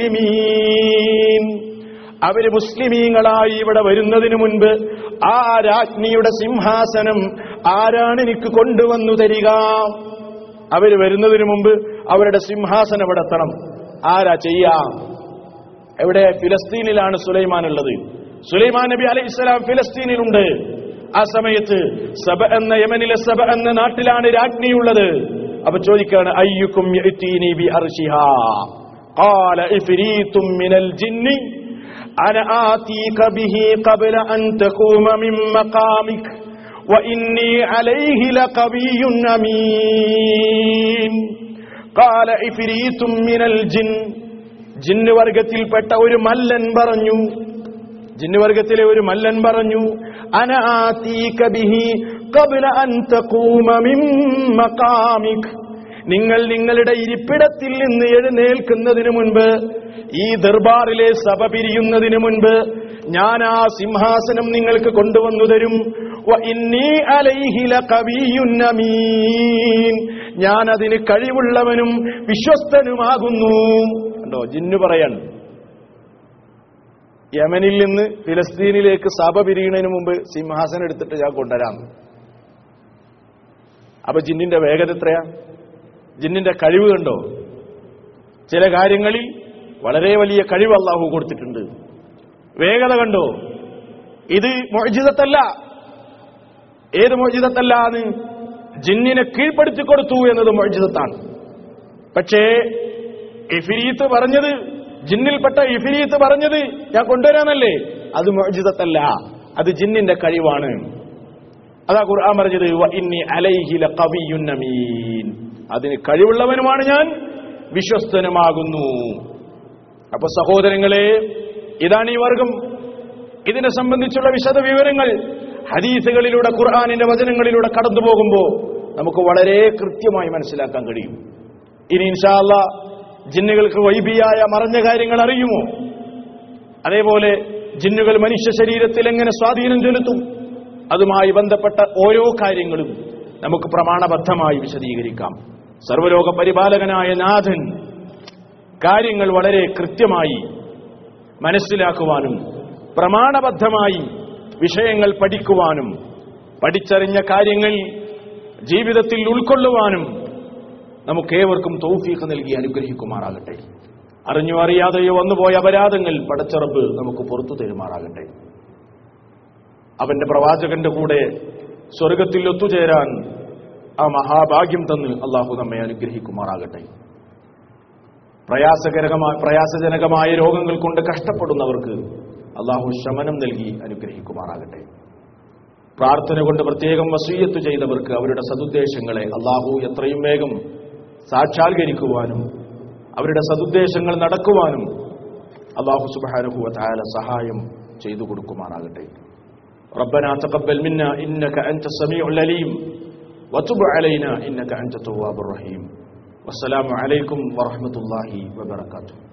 മുസ്ലിമീൻ അവര് മുസ്ലിമീങ്ങളായി ഇവിടെ വരുന്നതിന് മുൻപ് ആ രാജ്ഞിയുടെ സിംഹാസനം ആരാണ് എനിക്ക് കൊണ്ടുവന്നു തരിക അവര് വരുന്നതിന് മുമ്പ് അവരുടെ സിംഹാസനം ഇവിടെ എത്തണം ആരാ ചെയ്യാം എവിടെ ഫിലസ്തീനിലാണ് സുലൈമാൻ ഉള്ളത് സുലൈമാൻ നബി അലൈഹി ഇസ്ലാം ഫിലസ്തീനിലുണ്ട് ആ സമയത്ത് സബ എന്ന യമനിലെ സബ എന്ന നാട്ടിലാണ് രാജ്ഞിയുള്ളത് അപ്പൊ ചോദിക്കാണ് അയ്യുക്കും യഅ്തീനി ബി അർശിഹാ قال إفريت من الجن أنا آتيك به قبل أن تقوم من مقامك وإني عليه لقوي أمين قال إفريت من الجن ജിന്ന് വർഗത്തിൽപ്പെട്ട ഒരു മല്ലൻ പറഞ്ഞു ജിന്ന് വർഗത്തിലെ ഒരു മല്ലൻ പറഞ്ഞു അന ആതീക ബിഹി ഖബ്ല അൻ തഖൂമ മിൻ മഖാമിക് നിങ്ങൾ നിങ്ങളുടെ ഇരിപ്പിടത്തിൽ നിന്ന് എഴുന്നേൽക്കുന്നതിന് മുൻപ് ഈ ദർബാറിലെ സഭ പിരിയുന്നതിന് മുൻപ് ഞാൻ ആ സിംഹാസനം നിങ്ങൾക്ക് കൊണ്ടുവന്നു തരും വ ഇന്നി അലൈഹി ലഖവിയ്യുൻ അമീൻ ഞാൻ അതിന് കഴിവുള്ളവനും വിശ്വസ്തനുമാകുന്നു കണ്ടോ ജിന്നു പറയാണ് യമനിൽ നിന്ന് ഫിലസ്തീനിലേക്ക് സഭ പിരിയുന്നതിന് മുമ്പ് സിംഹാസനം എടുത്തിട്ട് ഞാൻ കൊണ്ടുവരാം അപ്പൊ ജിന്നിന്റെ വേഗത എത്രയാ ജിന്നിന്റെ കഴിവ് കണ്ടോ ചില കാര്യങ്ങളിൽ വളരെ വലിയ കഴിവ് അള്ളാഹു കൊടുത്തിട്ടുണ്ട് വേഗത കണ്ടോ ഇത് മോചിതത്തല്ല ഏത് മോചിതത്തല്ല എന്ന് ജിന്നിനെ കീഴ്പ്പെടുത്തി കൊടുത്തു എന്നത് മോചിതത്താണ് പക്ഷേ ഇഫിരീത്ത് പറഞ്ഞത് ജിന്നിൽപ്പെട്ട ഇഫിരീത്ത് പറഞ്ഞത് ഞാൻ കൊണ്ടുവരാനല്ലേ അത് മോചിതത്തല്ല അത് ജിന്നിന്റെ കഴിവാണ് അതാ ഖുർആൻ പറഞ്ഞത് "വ ഇന്നി അലൈഹി ലഖവിയ്യുൻ അമീൻ അതിന് കഴിവുള്ളവനുമാണ് ഞാൻ വിശ്വസ്തനുമാകുന്നു അപ്പൊ സഹോദരങ്ങളെ ഇതാണ് ഈ വർഗം ഇതിനെ സംബന്ധിച്ചുള്ള വിശദ വിവരങ്ങൾ ഹദീസുകളിലൂടെ ഖുർആാനിന്റെ വചനങ്ങളിലൂടെ കടന്നു പോകുമ്പോൾ നമുക്ക് വളരെ കൃത്യമായി മനസ്സിലാക്കാൻ കഴിയും ഇനി ഇൻഷാല്ല ജിന്നുകൾക്ക് വൈബിയായ മറഞ്ഞ കാര്യങ്ങൾ അറിയുമോ അതേപോലെ ജിന്നുകൾ മനുഷ്യ ശരീരത്തിൽ എങ്ങനെ സ്വാധീനം ചെലുത്തും അതുമായി ബന്ധപ്പെട്ട ഓരോ കാര്യങ്ങളും നമുക്ക് പ്രമാണബദ്ധമായി വിശദീകരിക്കാം സർവലോക പരിപാലകനായ നാഥൻ കാര്യങ്ങൾ വളരെ കൃത്യമായി മനസ്സിലാക്കുവാനും പ്രമാണബദ്ധമായി വിഷയങ്ങൾ പഠിക്കുവാനും പഠിച്ചറിഞ്ഞ കാര്യങ്ങൾ ജീവിതത്തിൽ ഉൾക്കൊള്ളുവാനും നമുക്കേവർക്കും തൗഫീഖ് നൽകി അനുഗ്രഹിക്കുമാറാകട്ടെ അറിഞ്ഞോ അറിയാതെയോ വന്നുപോയ അപരാധങ്ങൾ പടച്ചറബ് നമുക്ക് പുറത്തു തരുമാറാകട്ടെ അവന്റെ പ്രവാചകന്റെ കൂടെ സ്വർഗത്തിൽ ഒത്തുചേരാൻ ആ മഹാഭാഗ്യം തന്ന് അള്ളാഹു നമ്മെ അനുഗ്രഹിക്കുമാറാകട്ടെ പ്രയാസകരമായ പ്രയാസജനകമായ രോഗങ്ങൾ കൊണ്ട് കഷ്ടപ്പെടുന്നവർക്ക് അള്ളാഹു ശമനം നൽകി അനുഗ്രഹിക്കുമാറാകട്ടെ പ്രാർത്ഥന കൊണ്ട് പ്രത്യേകം വസീയത്ത് ചെയ്തവർക്ക് അവരുടെ സതുദ്ദേശങ്ങളെ അള്ളാഹു എത്രയും വേഗം സാക്ഷാത്കരിക്കുവാനും അവരുടെ സതുദ്ദേശങ്ങൾ നടക്കുവാനും അള്ളാഹു സുബാനുഭവ താല സഹായം ചെയ്തു കൊടുക്കുമാറാകട്ടെ ربنا تقبل منا إنك أنت السميع العليم وتب علينا إنك أنت التواب الرحيم والسلام عليكم ورحمة الله وبركاته